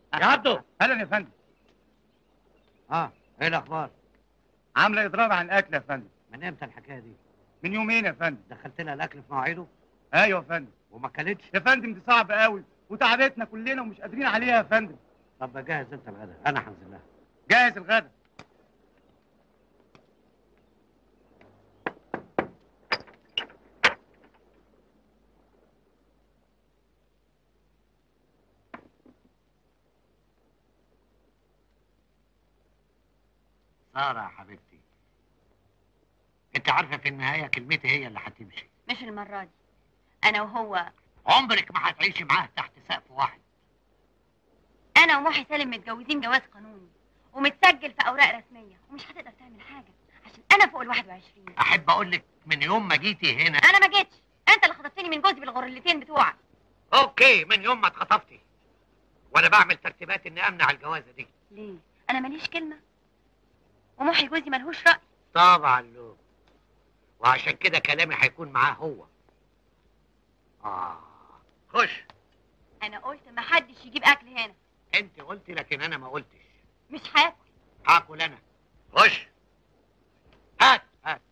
يا عبده اهلا يا فندم اه ايه الاخبار عامله اضراب عن الاكل يا فندم من امتى الحكايه دي من يومين يا فندم دخلت لها الاكل في مواعيده ايوه يا فندم وما كلتش يا فندم دي صعبه قوي وتعبتنا كلنا ومش قادرين عليها يا فندم طب جهز انت الغداء انا هنزل لها جاهز الغدا ساره يا حبيبتي انت عارفه في النهايه كلمتي هي اللي هتمشي مش المرة دي أنا وهو عمرك ما هتعيشي معاه تحت سقف واحد أنا ومحي سالم متجوزين جواز قانوني ومتسجل في أوراق رسمية ومش هتقدر تعمل حاجة عشان أنا فوق ال 21 احب اقول لك من يوم ما جيتي هنا أنا ما جيتش أنت اللي خطفتني من جوزي بالغرلتين بتوعك اوكي من يوم ما اتخطفتي وانا بعمل ترتيبات اني امنع الجوازه دي ليه؟ أنا ماليش كلمة ومحي جوزي ملهوش رأي طبعا له وعشان كده كلامي هيكون معاه هو اه خش أنا قلت محدش يجيب أكل هنا انت قلتي لكن انا ما قلتش مش هاكل هاكل انا خش هات هات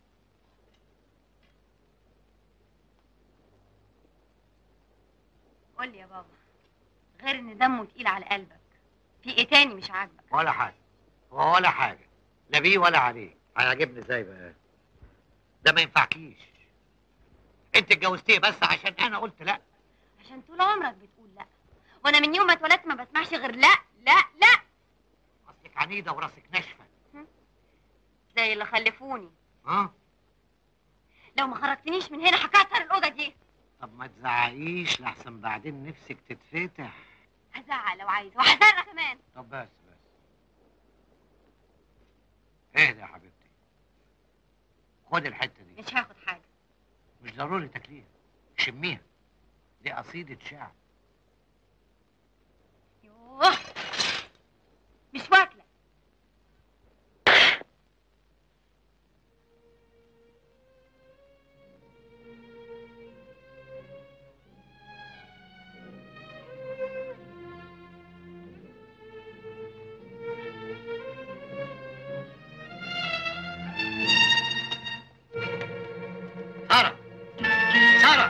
قول لي يا بابا غير إن دمه تقيل على قلبك في إيه تاني مش عاجبك؟ ولا حاجه ولا حاجه لا بيه ولا عليه هيعجبني ازاي بقى ده ما ينفعكيش انت اتجوزتيه بس عشان انا قلت لا عشان طول عمرك بتقول لا وأنا من يوم ما اتولدت ما بسمعش غير لا لا لا اصلك عنيده وراسك ناشفه زي اللي خلفوني ها لو ما خرجتنيش من هنا هكسر الأوضة دي طب ما تزعقيش لحسن بعدين نفسك تتفتح هزعق لو عايز وهزرق كمان طب بس بس اهدى يا حبيبتي خد الحته دي مش هاخد حاجة مش ضروري تاكليها شميها دي قصيده شعر يوه مش واكلة ساره ساره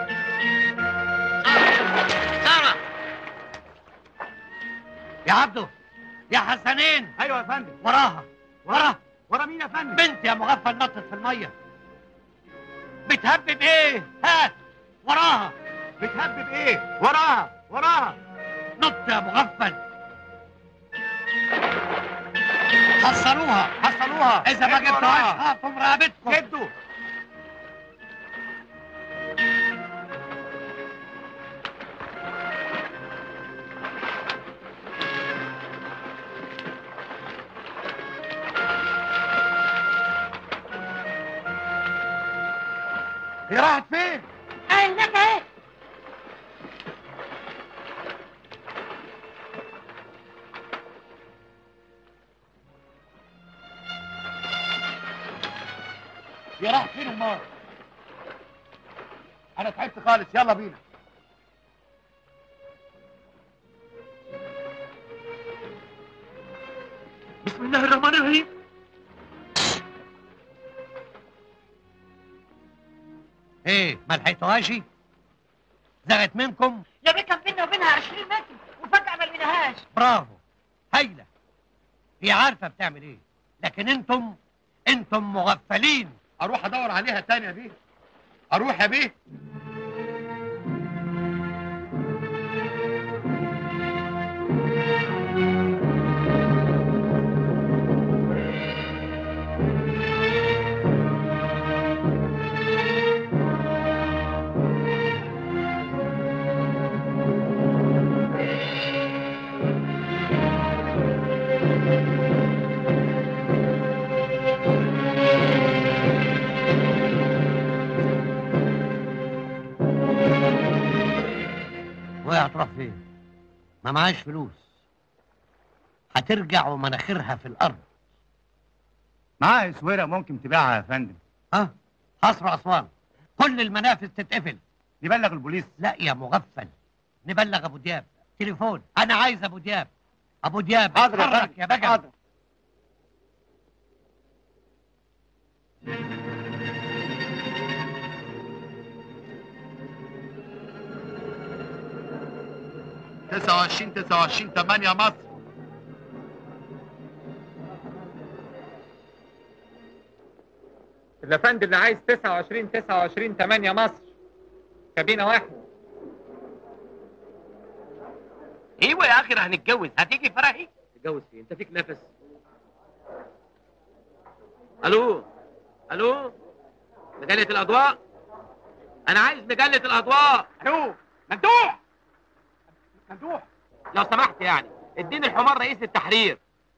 ساره يا عبده يا حسنين ايوه يا فندم وراها وراها ورا مين يا فندم بنت يا مغفل نطت في الميه بتهبب ايه هات وراها بتهبب ايه وراها وراها نط يا مغفل حصلوها حصلوها اذا ما ادوا جبتوهاش وراها. هقطم رقبتكم جدوا هي راحت فين؟ هناك اهي هي راحت فين امال؟ انا تعبت خالص يلا بينا بسم الله الرحمن الرحيم ايه ما لحقتوهاش زغت منكم يا بيه كان بينا وبينها 20 متر وفجأة ما لقيناهاش برافو هايله هي عارفه بتعمل ايه لكن انتم انتم مغفلين اروح ادور عليها تاني يا بيه اروح يا بيه وهي هتروح فين ما معاش فلوس هترجع ومناخيرها في الارض معاها اسوره ممكن تبيعها يا فندم ها حصر اسوان كل المنافذ تتقفل نبلغ البوليس لا يا مغفل نبلغ ابو دياب تليفون انا عايز ابو دياب ابو دياب حاضر يا اتحرك فندم يا بجم حاضر تسعة وعشرين تسعة وعشرين تمانية مصر الافندي اللي عايز 29 29 8 مصر كابينه واحده ايوه يا اخي هنتجوز هتيجي فرحي تتجوز فين انت فيك نفس الو الو مجلة الاضواء انا عايز مجلة الاضواء الو ممدوح ممدوح لو سمحت يعني اديني الحمار رئيس التحرير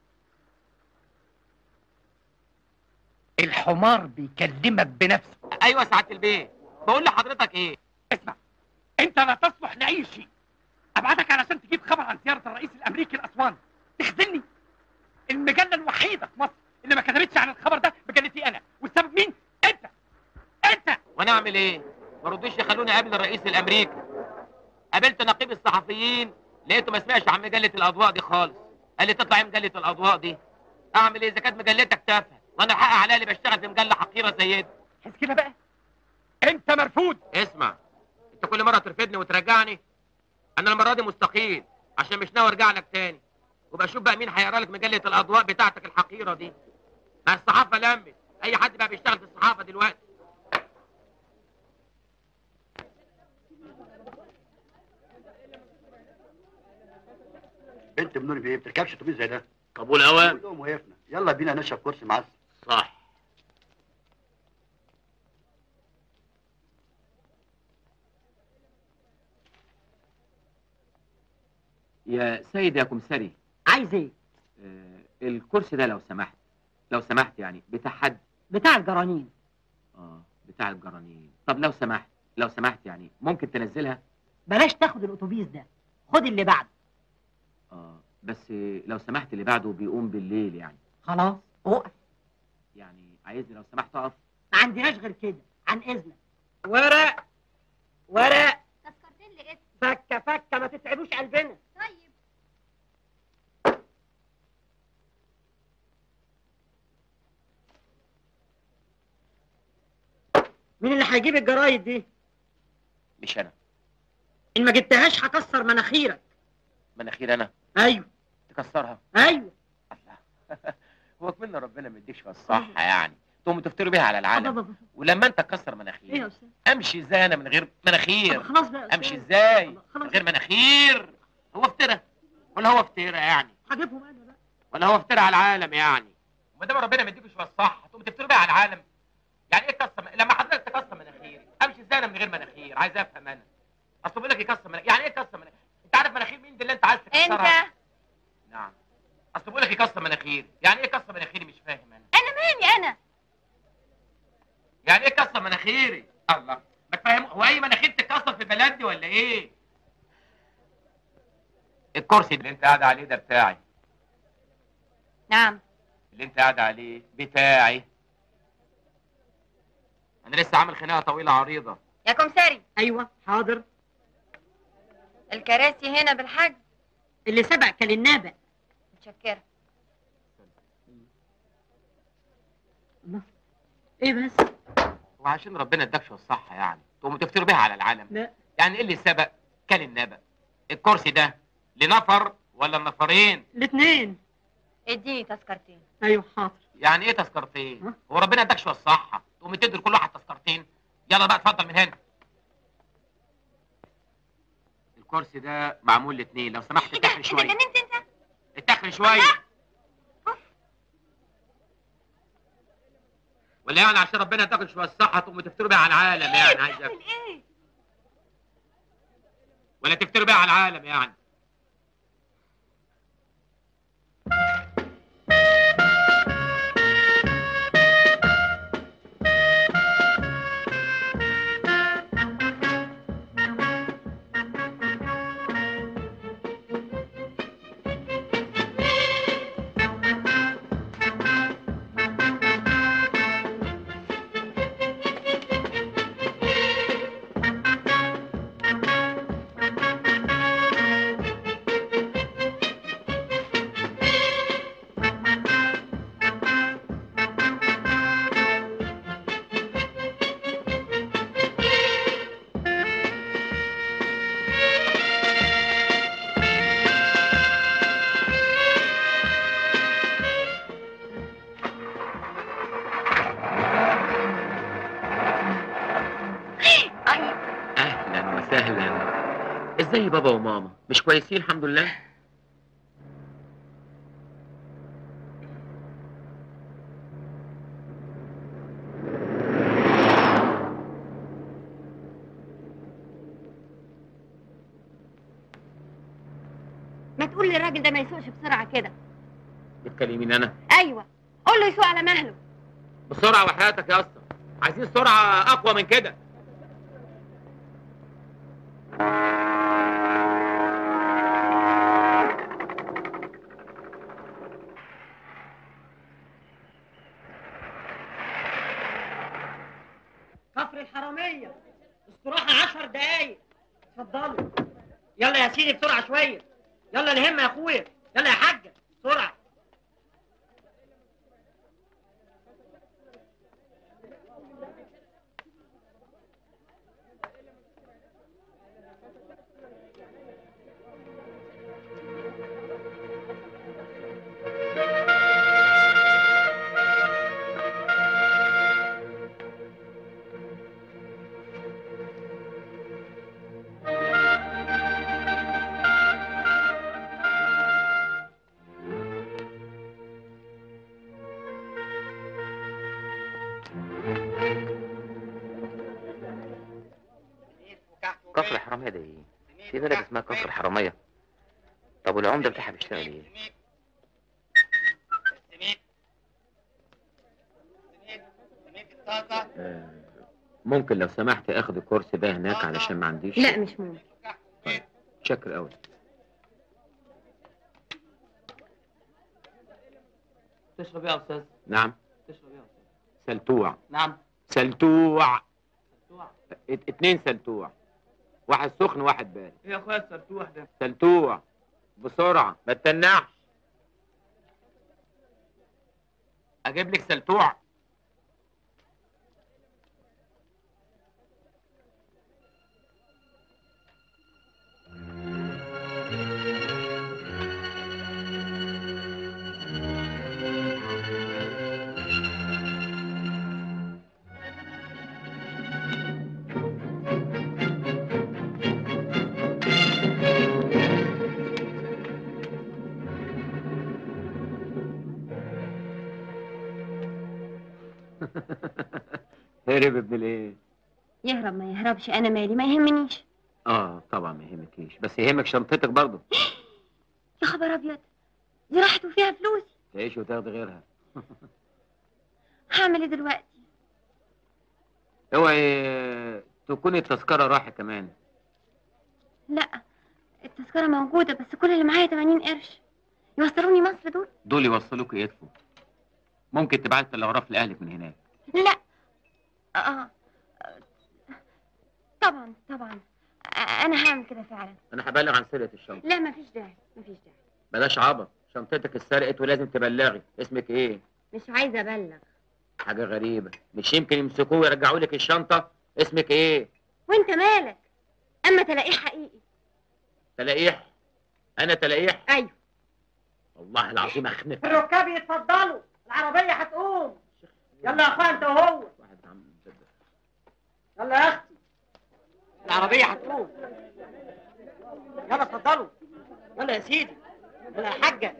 الحمار بيكلمك بنفسه ايوه سعاده البيه بقول لحضرتك ايه اسمع انت لا تصلح لاي شيء ابعتك علشان تجيب خبر عن زياره الرئيس الامريكي لاسوان تخزني المجله الوحيده في مصر اللي ما كتبتش عن الخبر ده مجلتي انا والسبب مين انت انت وانا اعمل ايه ما رضوش يخلوني اقابل الرئيس الامريكي قابلت نقيب الصحفيين لقيته ما سمعش عن مجله الاضواء دي خالص قال لي تطلع ايه مجله الاضواء دي اعمل ايه اذا كانت مجلتك تافهه وانا الحق عليا اللي بشتغل في مجله حقيره زي دي حس كده بقى انت مرفوض اسمع انت كل مره ترفدني وترجعني انا المره دي مستقيل عشان مش ناوي ارجع لك تاني وبقى شوف بقى مين هيقرا لك مجله الاضواء بتاعتك الحقيره دي ما الصحافه لمت اي حد بقى بيشتغل في الصحافه دلوقتي بنت منوري في ايه بتركبش اتوبيس زي ده قبول اوام كلهم وقفنا يلا بينا نشرب كرسي معسل صح يا سيد يا كمسري عايز ايه؟ آه الكرسي ده لو سمحت لو سمحت يعني بتاع حد بتاع الجرانين اه بتاع الجرانين طب لو سمحت لو سمحت يعني ممكن تنزلها بلاش تاخد الاتوبيس ده خد اللي بعده اه بس لو سمحت اللي بعده بيقوم بالليل يعني خلاص اقف يعني عايزني لو سمحت اقف ما عندناش غير كده عن اذنك ورق ورق تذكرتين لقيت فكه فكه ما تتعبوش قلبنا طيب مين اللي هيجيب الجرايد دي؟ مش انا ان ما جبتهاش هكسر مناخيرك مناخير انا ايوه تكسرها ايوه الله هو كملنا ربنا ما يديكش في الصح يعني تقوموا تفتروا بيها على العالم أبا- ولما انت تكسر ايه يا مناخير استاذ؟ امشي ازاي انا من غير مناخير طب خلاص بقى يا امشي أستاذ. ازاي طب من خلاص غير مناخير هو افترى ولا هو افترى يعني هجيبهم انا بقى ولا هو افترى على العالم يعني وما دام ربنا ما يديكش في الصح تقوم تفتروا بيها على العالم يعني ايه كسر لما حضرتك تكسر مناخيري امشي ازاي انا من غير مناخير عايز افهم انا اصل بيقول لك يكسر مناخير يعني ايه يكسر مناخير انت عارف مناخير مين دي اللي انت عايز تكسرها انت نعم اصل بيقول لك يكسر مناخير يعني ايه يكسر مناخيري مش فاهم انا انا مالي انا يعني ايه كسر مناخيري الله ما تفهم هو اي مناخير تتكسر في البلد دي ولا ايه الكرسي اللي انت قاعد عليه ده بتاعي نعم اللي انت قاعد عليه بتاعي انا لسه عامل خناقه طويله عريضه يا كمساري ايوه حاضر الكراسي هنا بالحجز اللي سبق كان النابق متشكرة الله ايه بس وعشان ربنا اداكش الصح يعني تقوموا تفتروا بيها على العالم لا يعني ايه اللي سبق كان النبأ الكرسي ده لنفر ولا نفرين الاثنين اديني تذكرتين ايوه حاضر يعني ايه تذكرتين ها؟ هو ربنا اداك شويه الصحه تقوم تدي لكل واحد تذكرتين يلا بقى اتفضل من هنا الكرسي ده معمول لاثنين لو سمحت ايه ده اتخر انت شويه اتجننت انت اتخر شويه ولا يعني عشان ربنا اداك شويه الصحه تقوم تفتروا بيها على العالم يعني عايز بتعمل ايه ولا تفتروا بيها على العالم يعني ازاي بابا وماما مش كويسين الحمد لله ما تقول للراجل ده ما يسوقش بسرعه كده بتكلميني انا ايوه قول له يسوق على مهله بسرعه وحياتك يا اسطى عايزين سرعه اقوى من كده كفر الحرامية استراحة عشر دقايق اتفضلوا يلا يا سيدي بسرعة شوية يلا الهم يا اخويا يلا يا حاجة بسرعة كفر الحرامية ده ايه؟ في بلد اسمها كفر الحرامية طب والعمدة بتاعها بيشتغل ايه؟ آه، ممكن لو سمحت اخد الكرسي ده هناك علشان ما عنديش لا مش ممكن شكر قوي تشرب ايه يا استاذ؟ نعم تشرب ايه يا استاذ؟ سلتوع نعم سلتوع سرتوع ات- اتنين سلتوع واحد سخن وواحد بارد ايه يا اخويا السرتوح ده؟ سلتوع بسرعة ما تتنعش اجيب لك سلتوع هرب ابن الايه يهرب ما يهربش انا مالي ما يهمنيش اه طبعا ما يهمكيش بس يهمك شنطتك برضه يا خبر ابيض دي راحت وفيها فلوس تعيش وتاخدي غيرها هعمل ايه دلوقتي اوعي تكوني التذكرة راحة كمان لا التذكرة موجودة بس كل اللي معايا 80 قرش يوصلوني مصر دول دول يوصلوك يدفوا ممكن تبعت تلغراف لأهلك من هناك لا اه طبعا طبعا آه، انا هعمل كده فعلا انا هبلغ عن سرقة الشنطة لا مفيش داعي مفيش داعي بلاش عبط شنطتك اتسرقت ولازم تبلغي اسمك ايه مش عايزه ابلغ حاجة غريبة مش يمكن يمسكوه ويرجعوا لك الشنطة اسمك ايه وانت مالك اما تلاقيه حقيقي تلاقيح انا تلاقيح ايوه والله العظيم اخنف الركاب يتفضلوا العربية هتقوم يلا يا اخويا انت وهو واحد عم مصدق. يلا يا اختي العربية هتقوم يلا اتفضلوا يلا يا سيدي يلا يا حاجة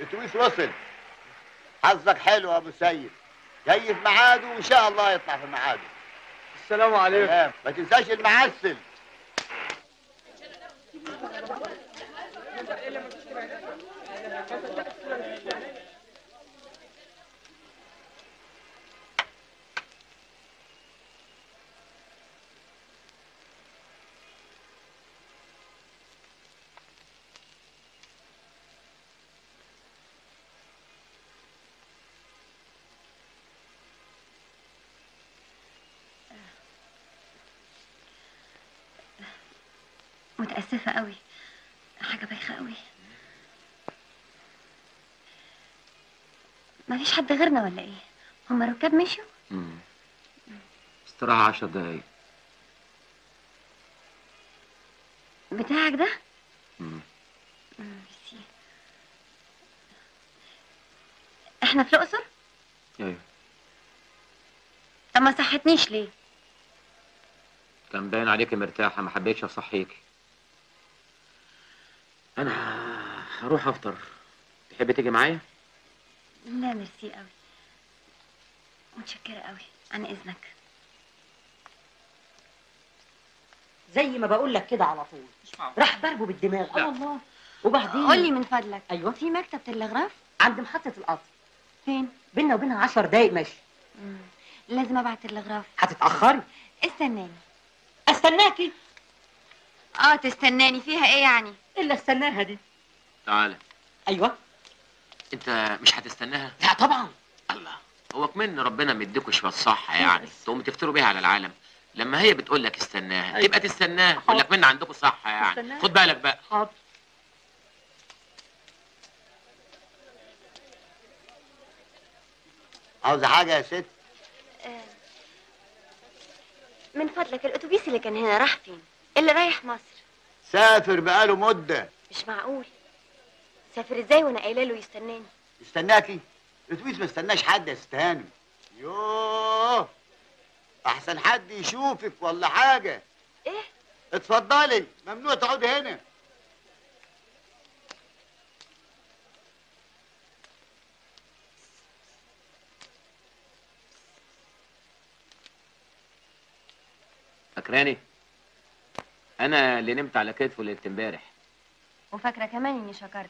الاتوبيس وصل حظك حلو يا ابو سيد جاي في ميعاده وان شاء الله يطلع في ميعاده السلام عليكم سلام. ما تنساش المعسل متأسفة قوي حاجة بايخة قوي مفيش حد غيرنا ولا ايه هما ركاب مشوا مم. استراحة عشر دقايق بتاعك ده مم. مم، ميرسي. احنا في الاقصر ايوه طب ما صحتنيش ليه كان باين عليكي مرتاحة ما حبيتش اصحيكي انا هروح افطر تحبي تيجي معايا لا ميرسي قوي متشكرة قوي عن اذنك زي ما بقول لك كده على طول راح ضربه بالدماغ اه والله وبعدين قول لي من فضلك ايوه في مكتب تلغراف عند محطة القطر فين بينا وبينها عشر دقايق ماشي مم. لازم ابعت تلغراف هتتأخري استناني استناكي اه تستناني فيها ايه يعني الا استناها دي تعالى ايوه انت مش هتستناها لا طبعا الله هو كمان ربنا مديكوا شويه صح يعني تقوموا تفتروا بيها على العالم لما هي بتقول لك استناها أيوة. تبقى تستناها تقول لك من عندكم صح يعني استناها. خد بالك بقى حاضر عاوزه حاجه يا ست آه. من فضلك الاتوبيس اللي كان هنا راح فين اللي رايح مصر سافر بقاله مده مش معقول سافر ازاي وانا قايله له يستناني استناكي الاتوبيس ما استناش حد يا ست هانم يوه احسن حد يشوفك ولا حاجه ايه اتفضلي ممنوع تقعدي هنا فاكراني انا اللي نمت على كتفه ليله امبارح وفاكره كمان اني شكرتك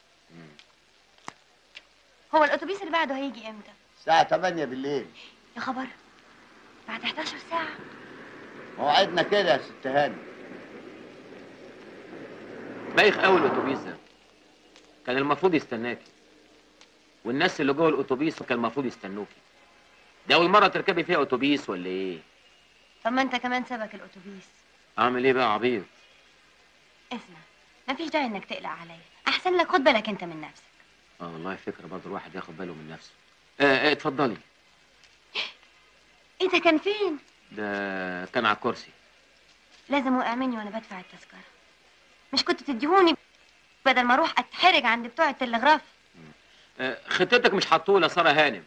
هو الاتوبيس اللي بعده هيجي امتى الساعه 8 بالليل يا خبر بعد 11 ساعه موعدنا كده يا ست هانم بايخ قوي الاتوبيس ده كان المفروض يستناكي والناس اللي جوه الاتوبيس كان المفروض يستنوكي دي اول مره تركبي فيها اتوبيس ولا ايه طب ما انت كمان سبك الاتوبيس اعمل ايه بقى عبيط اسمع مفيش داعي انك تقلق عليا احسن لك خد بالك انت من نفسك اه والله فكره برضه الواحد ياخد باله من نفسه آه آه اتفضلي ايه ده كان فين ده كان على الكرسي لازم وقع مني وانا بدفع التذكره مش كنت تديهوني بدل ما اروح اتحرج عند بتوع التلغراف آه خطتك مش حطوله ساره هانم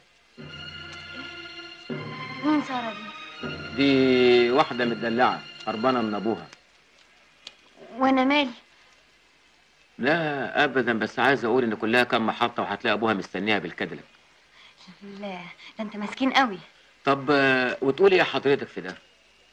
مين ساره دي دي واحده مدلعه هربانه من ابوها وانا مالي لا ابدا بس عايز اقول ان كلها كام محطه وهتلاقي ابوها مستنيها بالكادلك لا ده انت مسكين قوي طب آه، وتقولي ايه حضرتك في ده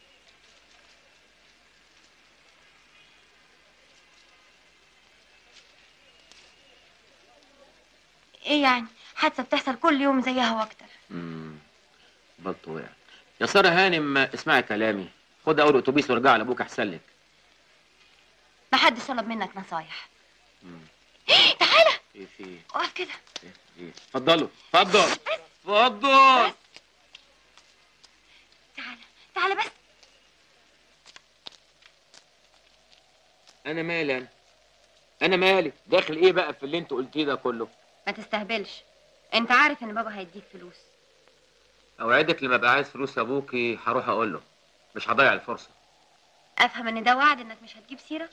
ايه يعني حادثه بتحصل كل يوم زيها واكتر امم بلطو وقع يا ساره هانم اسمعي كلامي خد اول اتوبيس وارجعي لابوك احسن لك محدش طلب منك نصايح مم. تعالى ايه في ايه اقف كده ايه ايه اتفضلوا اتفضل اتفضل تعالى تعالى بس انا مالي انا انا مالي داخل ايه بقى في اللي انت قلتيه ده كله ما تستهبلش انت عارف ان بابا هيديك فلوس اوعدك لما ابقى عايز فلوس ابوكي هروح اقول له مش هضيع الفرصه افهم ان ده وعد انك مش هتجيب سيره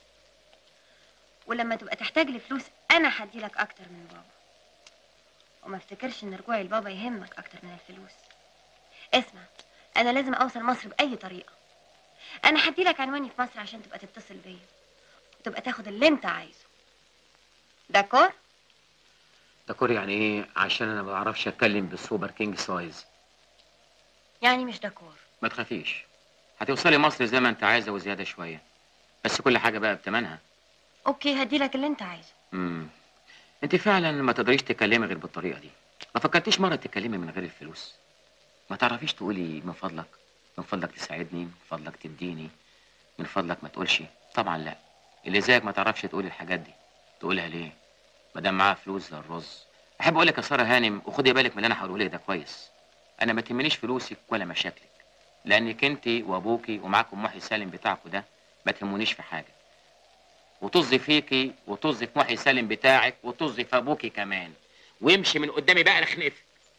ولما تبقى تحتاج لفلوس انا هديلك اكتر من بابا وما افتكرش ان رجوعي لبابا يهمك اكتر من الفلوس اسمع انا لازم اوصل مصر باي طريقه انا هديلك عنواني في مصر عشان تبقى تتصل بيا وتبقى تاخد اللي انت عايزه داكور دكور يعني ايه عشان انا ما بعرفش اتكلم بالسوبر كينج سايز يعني مش دكور ما تخافيش هتوصلي مصر زي ما انت عايزه وزياده شويه بس كل حاجه بقى بتمنها اوكي هديلك اللي انت عايزه امم انت فعلا ما تقدريش تتكلمي غير بالطريقه دي ما فكرتيش مره تتكلمي من غير الفلوس ما تعرفيش تقولي من فضلك من فضلك تساعدني من فضلك تديني من فضلك ما تقولش طبعا لا اللي زيك ما تعرفش تقولي الحاجات دي تقولها ليه ما دام معاها فلوس زي الرز احب اقول لك يا ساره هانم وخدي بالك من اللي انا هقوله لك ده كويس انا ما تهمنيش فلوسك ولا مشاكلك لانك انت وابوكي ومعاكم محي سالم بتاعكم ده ما تهمونيش في حاجه وطز فيكي وطز في محي سالم بتاعك وطز في ابوكي كمان وامشي من قدامي بقى نخنفك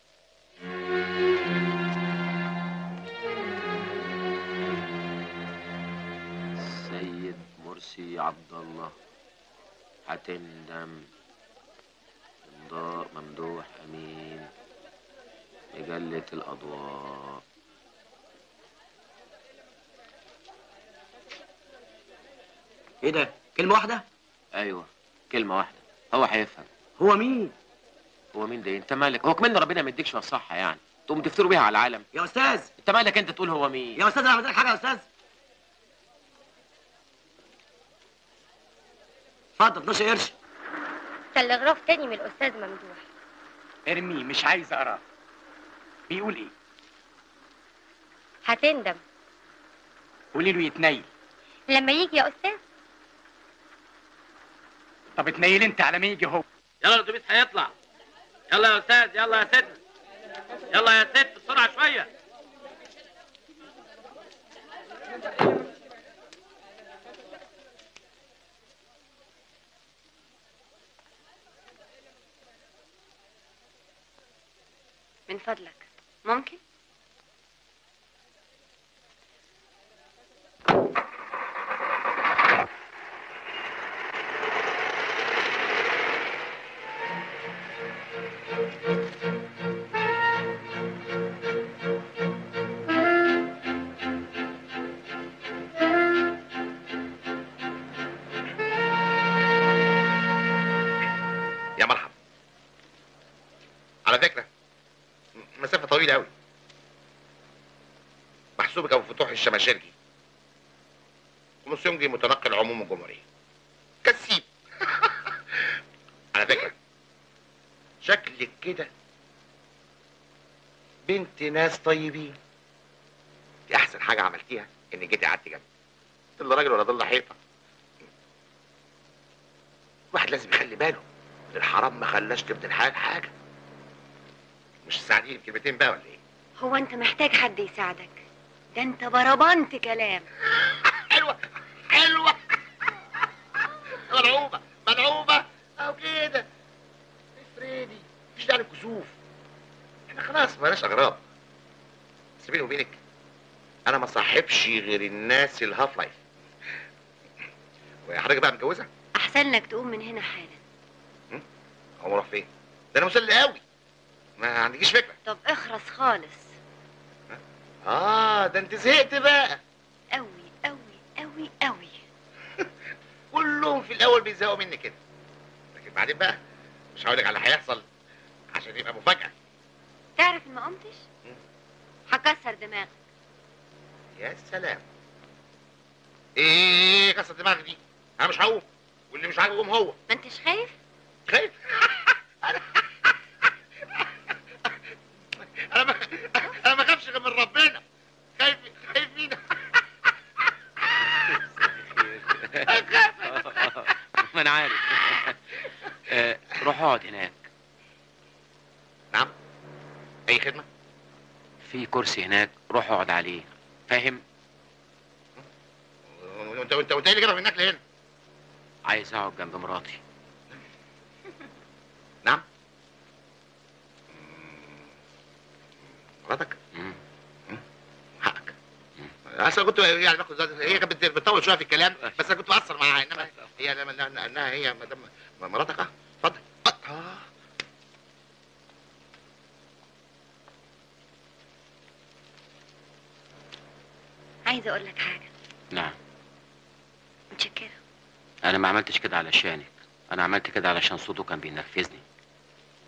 سيد مرسي عبد الله هتندم امضاء ممدوح امين مجلة الاضواء ايه ده كلمه واحده ايوه كلمة واحدة هو هيفهم هو مين هو مين ده انت مالك هو كمان ربنا ما يديكش الصحة يعني تقوم تفتروا بيها على العالم يا استاذ انت مالك انت تقول هو مين يا استاذ انا عملت لك حاجه يا استاذ اتفضل 12 قرش تلغراف تاني من الاستاذ ممدوح ارميه مش عايز اقراه بيقول ايه هتندم قولي له يتنيل لما يجي يا استاذ طب اتنيل انت على ما يجي هو يلا الاتوبيس هيطلع يلا يا استاذ يلا يا ست يلا يا ست بسرعه شويه من فضلك ممكن يا مرحبا على فكرة مسافة طويلة أوي محسوبك أبو فتوح الشماشرجي كوميسيونجي متنقل عموم الجمهورية كسيب على فكرة شكلك كده بنت ناس طيبين دي أحسن حاجة عملتيها إن جيتي قعدتي جنبي ظل راجل ولا ظل حيطة الواحد لازم يخلي باله الحرام ما خلاش تبني الحلال حاجة مش تساعديني بكلمتين بقى ولا ايه؟ هو انت محتاج حد يساعدك ده انت بربنت كلام حلوة حلوة ملعوبة ملعوبة أو كده افريدي مفيش داعي للكسوف احنا خلاص بلاش أغراب بس بيني وبينك أنا ما صاحبش غير الناس الهاف لايف وحضرتك بقى متجوزة؟ احسن لك تقوم من هنا حالا هو راح فين؟ ده أنا مسلي قوي ما عندكيش فكرة طب اخرس خالص آه ده أنت زهقت بقى قوي قوي قوي قوي كلهم في الاول بيزهقوا مني كده لكن بعدين بقى مش هقول لك على اللي هيحصل عشان يبقى مفاجاه تعرف ان ما قمتش هكسر دماغك يا سلام ايه كسر دماغك دي انا مش هقوم واللي مش عاجبه يقوم هو ما انتش خايف خايف انا ما انا ما خافش غير من ربنا خايف خايف مين ما انا عارف آه، روح اقعد هناك نعم اي خدمه في كرسي هناك روح اقعد عليه فاهم وانت وانت وانت ايه اللي جابك من هناك لهنا عايز اقعد جنب مراتي نعم مراتك مم. حقك اصل كنت يعني باخد زاد- هي كانت بت- بتطول شويه في الكلام بس انا كنت بأثر معاها انما هي لما انها إنها هي مدام مراتك اه اتفضل اه عايزه اقول لك حاجه نعم متشكره انا ما عملتش كده علشانك انا عملت كده علشان صوته كان بينرفزني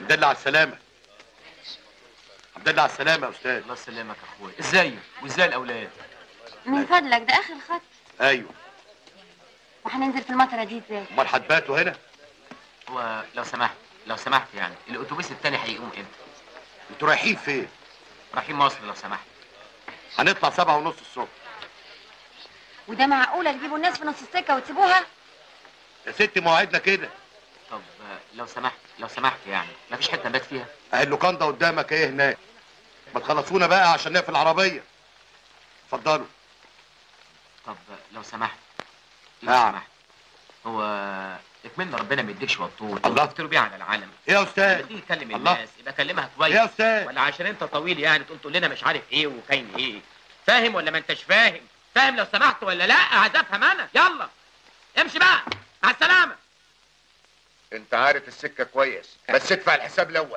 الحمد لله على السلامه الحمد لله على السلامه يا استاذ الله يسلمك يا اخويا ازاي وازاي الاولاد من فضلك ده اخر خط ايوه وهننزل في المطره دي ازاي امال هتباتوا هنا هو لو سمحت لو سمحت يعني الاتوبيس التاني هيقوم امتى انتوا رايحين فين رايحين مصر لو سمحت هنطلع سبعة ونص الصبح وده معقوله تجيبوا الناس في نص السكه وتسيبوها يا ستي مواعيدنا كده طب آه، لو سمحت لو سمحت يعني مفيش حته نبات فيها اهي اللوكاندا قدامك ايه هناك ما تخلصونا بقى عشان نقفل العربيه اتفضلوا طب آه، لو سمحت لو نعم. سمحت هو اكملنا ربنا ما يديكش وطول الله. تفتروا بيه على العالم ايه يا لما استاذ تيجي تكلم الله. الناس يبقى كلمها كويس ايه يا استاذ ولا عشان انت طويل يعني تقوم تقول لنا مش عارف ايه وكاين ايه فاهم ولا ما انتش فاهم فاهم لو سمحت ولا لا عايز افهم انا يلا امشي بقى مع السلامه انت عارف السكه كويس بس ادفع الحساب الاول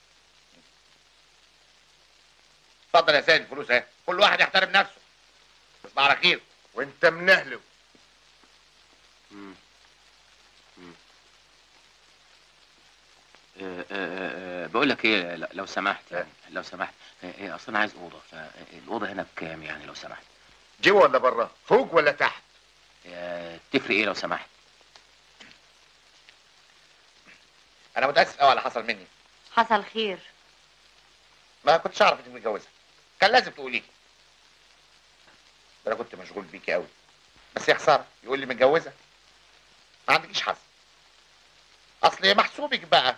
اتفضل يا سيد الفلوس اهي كل واحد يحترم نفسه تصبح على خير وانت منهله بقول لك ايه ل- لو سمحت يعني لو سمحت ايه اصل انا عايز اوضه فالاوضه هنا بكام يعني لو سمحت جوه ولا بره فوق ولا تحت آه، تفرق ايه لو سمحت انا متاسف قوي على اللي حصل مني حصل خير ما كنتش اعرف انك متجوزه كان لازم تقولي لي ده انا كنت مشغول بيكي قوي بس يا خساره يقول لي متجوزه ما عندكيش حظ اصل محسوبك بقى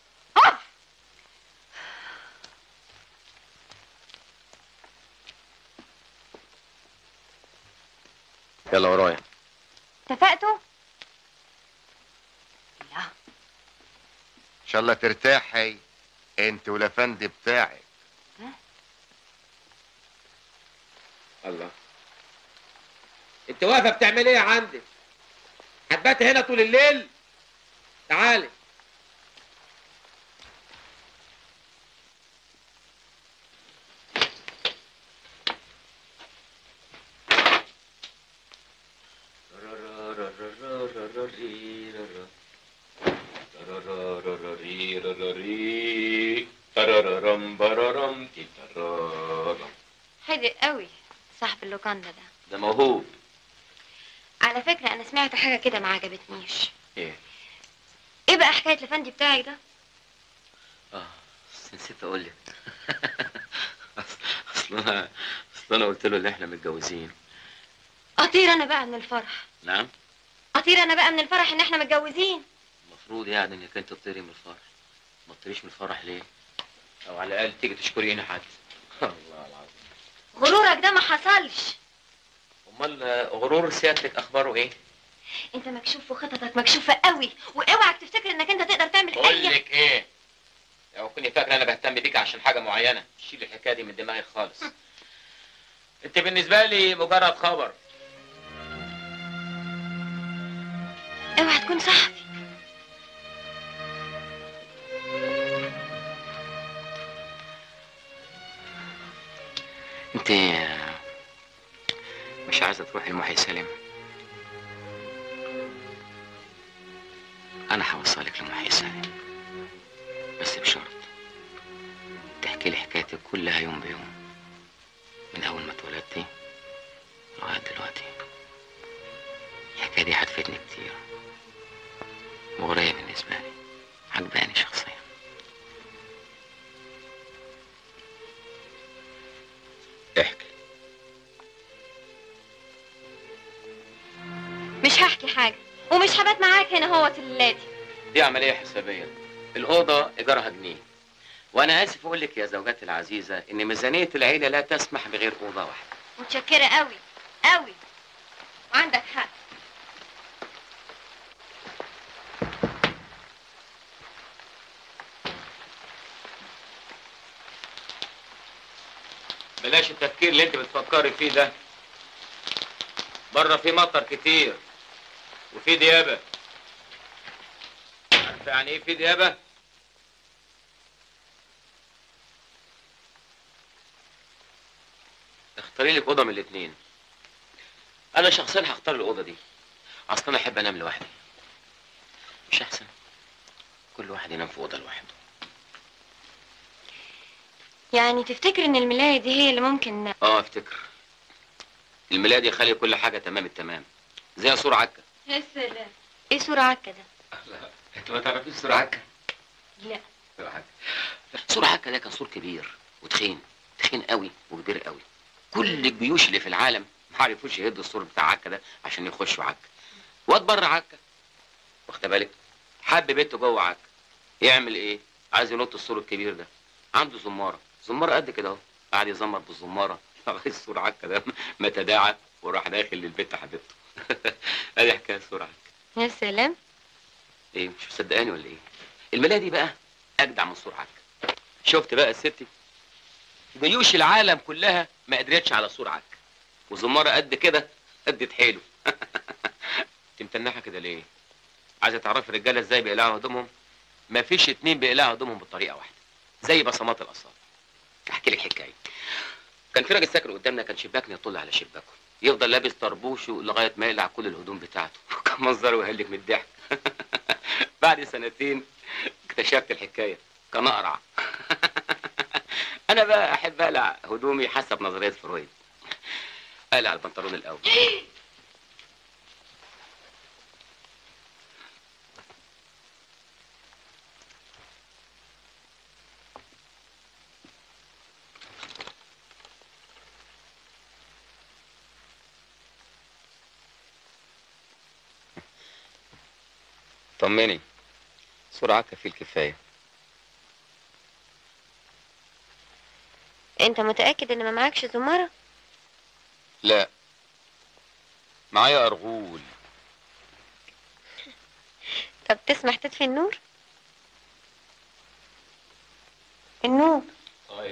يلا ورايا اتفقتوا ان شاء الله ترتاحي انت والافندي بتاعك الله انت واقفه بتعمل ايه عندك هتبات هنا طول الليل تعالي حدق قوي صاحب اللوكاندا ده ده موهوب على فكره انا سمعت حاجه كده ما عجبتنيش ايه ايه بقى حكايه الافندي بتاعك ده اه بس نسيت اقول لك اصل انا اصل انا قلت له ان احنا متجوزين اطير انا بقى من الفرح نعم اطير انا بقى من الفرح ان احنا متجوزين المفروض يعني انك انت تطيري من الفرح ما تطيريش من الفرح ليه او على الاقل تيجي تشكريني حد الله العظيم غرورك ده ما حصلش امال آه، غرور سيادتك اخباره ايه انت مكشوف وخططك مكشوفه قوي واوعك تفتكر انك انت تقدر تعمل بقول اي لك ايه لو كنت فاكره انا بهتم بيك عشان حاجه معينه شيل الحكايه دي من دماغي خالص انت بالنسبه لي مجرد خبر اوعى تكون صاحبي انت مش عايزه تروحي لمحي سالم انا هوصلك لمحي سالم بس بشرط تحكي لي حكايتك كلها يوم بيوم من اول ما اتولدتي لغايه دلوقتي الحكايه دي هتفيدني كتير مغريه بالنسبه لي عجباني شخصيا احكي مش هحكي حاجه ومش هبات معاك هنا هو الليلاتي دي عملية حسابية الأوضة إيجارها جنيه وأنا آسف أقول لك يا زوجاتي العزيزة إن ميزانية العيلة لا تسمح بغير أوضة واحدة متشكره قوي قوي وعندك حق بلاش التفكير اللي أنت بتفكري فيه ده بره في مطر كتير وفي ديابة عارفة يعني إيه في ديابة؟ اختاري لك أوضة من الاتنين أنا شخصيا هختار الأوضة دي أصلا أنا أحب أنام لوحدي مش أحسن كل واحد ينام في أوضة لوحده يعني تفتكر ان الملاية دي هي اللي ممكن اه افتكر الميلاد يخلي كل حاجه تمام التمام زي صورة عكا يا سلام ايه صورة عكا ده؟ لا انت ما تعرفيش صورة عكا لا صورة عكا صورة عكا ده كان سور كبير وتخين تخين قوي وكبير قوي كل الجيوش اللي في العالم ما عرفوش يهدوا السور بتاع عكا ده عشان يخشوا عكا واد بره عكا واخد بالك حب بنته جوه عكا يعمل ايه عايز ينط السور الكبير ده عنده زماره زماره قد كده اهو قاعد يزمر بالزماره لغايه السور عكا ده ما تداعى وراح داخل للبنت حبيبته ادي حكايه السور عكا يا سلام ايه مش مصدقاني ولا ايه الملايه دي بقى اجدع من سور عكا شفت بقى الست جيوش العالم كلها ما قدرتش على سور عكا وزماره قد كده قد حيله انت متنحه كده ليه عايزه تعرفي الرجاله ازاي بيقلعوا هدومهم مفيش اتنين بيقلعوا هدومهم بطريقه واحده زي بصمات الاصابع احكي لك حكايه كان في راجل ساكن قدامنا كان شباكنا يطل على شباكه يفضل لابس طربوشه لغايه ما يقلع كل الهدوم بتاعته كان منظره يهلك من الضحك بعد سنتين اكتشفت الحكايه كان اقرع انا بقى احب اقلع هدومي حسب نظريه فرويد اقلع البنطلون الاول طمني سرعة كفيل كفاية انت متأكد ان ما معكش زمارة؟ لا معايا أرغول طب تسمح تطفي النور؟ النور طيب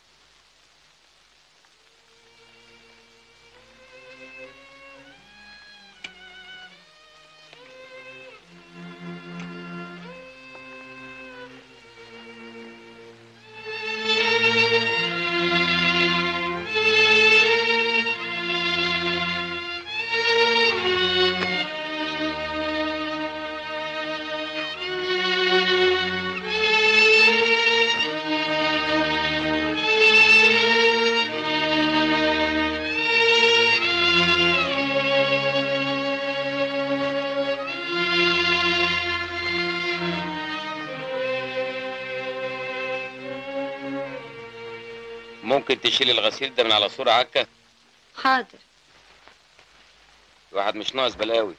ممكن تشيل الغسيل ده من على صورة عكا حاضر واحد مش ناقص بلاوي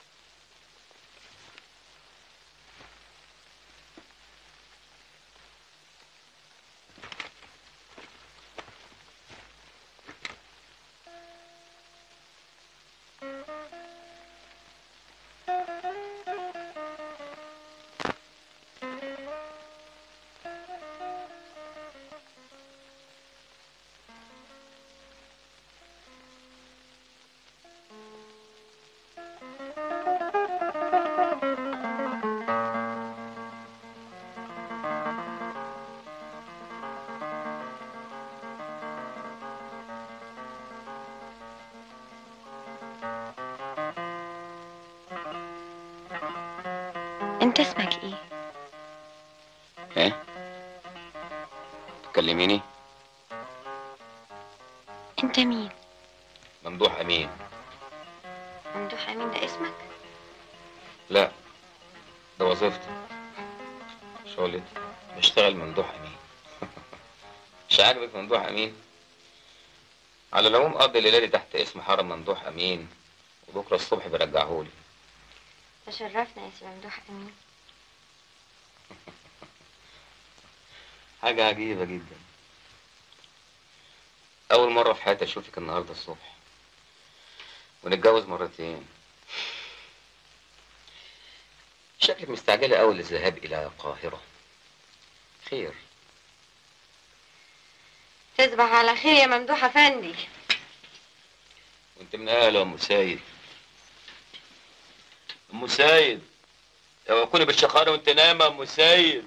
انت اسمك ايه؟ ايه تكلميني انت مين؟ ممدوح امين ممدوح امين ده اسمك؟ لا ده وظيفتي شغلتي بشتغل ممدوح امين مش عاجبك ممدوح امين على العموم قضي الليله دي تحت اسم حرم ممدوح امين وبكره الصبح بيرجعهولي تشرفنا يا سي ممدوح امين حاجة عجيبة جدا أول مرة في حياتي أشوفك النهاردة الصبح ونتجوز مرتين شكلك مستعجلة أوي للذهاب إلى القاهرة خير تصبح على خير يا ممدوح افندي وأنت من أهل أم سيد أم سيد لو أكوني بالشخارة وأنت نايمة أم سيد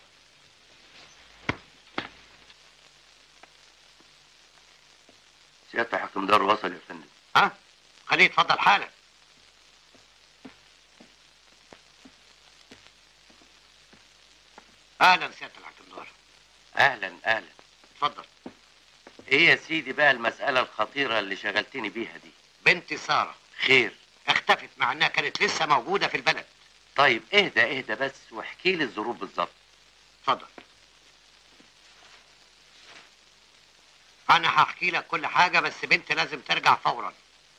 سيادة حكم دار وصل يا فندم ها خليه يتفضل حالا اهلا سياده الحكم دار اهلا اهلا اتفضل ايه يا سيدي بقى المسألة الخطيرة اللي شغلتني بيها دي بنتي ساره خير اختفت مع انها كانت لسه موجوده في البلد طيب اهدى اهدى بس واحكي لي الظروف بالظبط اتفضل انا هحكي لك كل حاجه بس بنتي لازم ترجع فورا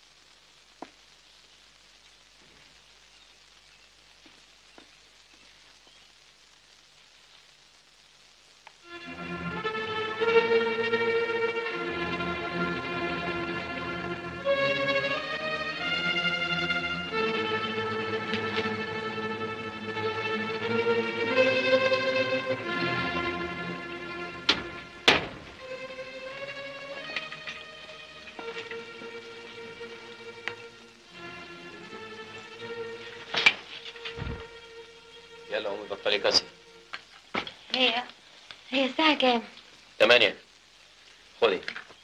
يلا قومي بطلي كسر هي هي الساعة كام؟ ثمانية خدي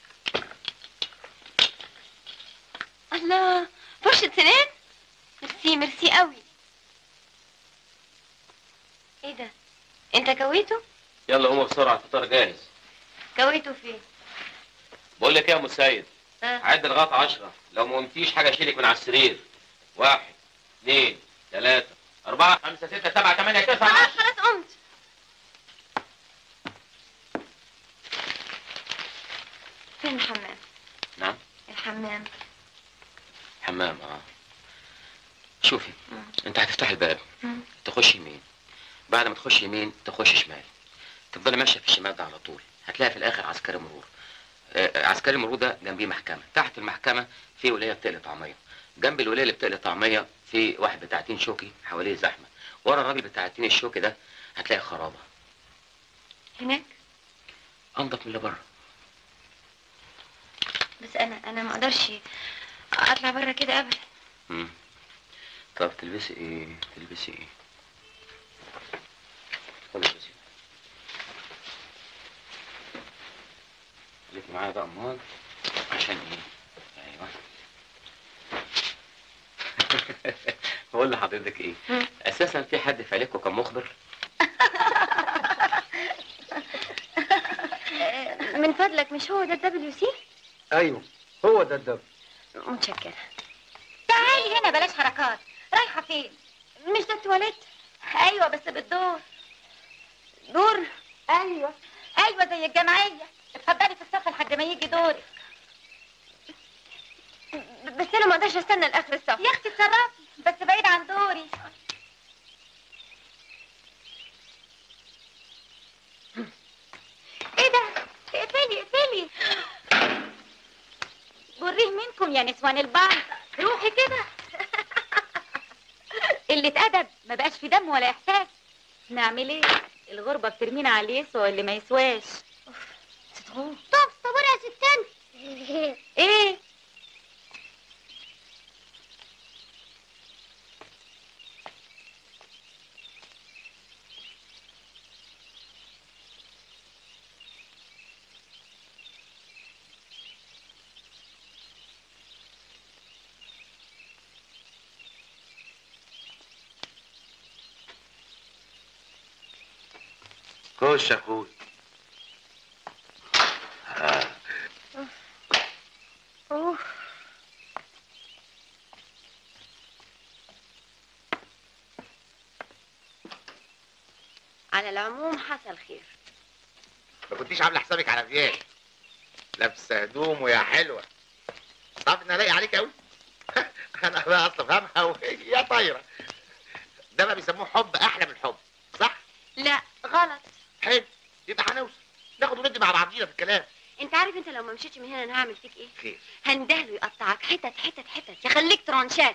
الله فرشة سنان؟ ميرسي ميرسي قوي ايه ده؟ انت كويته؟ يلا قومي بسرعة الفطار جاهز كويته فين؟ بقول لك ايه يا ام السيد ها؟ عد لغاية عشرة لو ما قمتيش حاجة اشيلك من على السرير واحد اثنين ثلاثة أربعة خمسة ستة سبعة ثمانية تسعة خلاص عشرة خلاص قمت فين الحمام؟ نعم الحمام حمام اه شوفي مم. انت هتفتح الباب مم. تخش يمين بعد ما تخش يمين تخش شمال تفضلي ماشيه في الشمال ده على طول هتلاقي في الاخر عسكري مرور آه، عسكري المرور ده جنبيه محكمه تحت المحكمه في ولايه بتقلي طعميه جنب الولايه اللي بتقلي طعميه في واحد بتاع تين شوكي حواليه زحمه ورا الراجل بتاع التين الشوكي ده هتلاقي خرابه هناك؟ انضف من اللي بره بس انا انا ما اقدرش اطلع بره كده ابدا مم. طب تلبسي ايه تلبسي ايه خد البسي خليكي معايا بقى امال عشان ايه ايوه بقول لحضرتك ايه مم. اساسا في حد في عيلتكم كان مخبر آه، من فضلك مش هو ده الدبليو سي؟ ايوه هو ده الدب متشكرة تعالي هنا بلاش حركات رايحة فين؟ مش ده التواليت؟ أيوة بس بالدور دور أيوة أيوة زي الجمعية اتفضلي في الصف لحد ما يجي دورك بس انا ما اقدرش استنى لاخر الصف يا اختي اتصرفي بس بعيد عن دوري ايه ده؟ اقفلي اقفلي جريه منكم يا نسوان البنك روحي كده اللي اتأدب ما بقاش في دم ولا احساس نعمل ايه الغربة بترمينا على اللي يسوى واللي ما يسواش ستغور طب صبري يا ستان ايه خش يا اخوي آه. اوف على العموم حصل خير ما كنتيش عامله حسابك على فيال لابسه هدوم ويا حلوه تعرف ان الاقي عليك قوي انا بقى اصلا فاهمها وهي طايره ده بقى بيسموه حب احلى من الحب صح لا غلط حلو يبقى هنوصل ناخد وندي مع بعضينا في الكلام انت عارف انت لو ما مشيتش من هنا انا هعمل فيك ايه خير هندهله يقطعك حتت حتت حتت يخليك ترانشات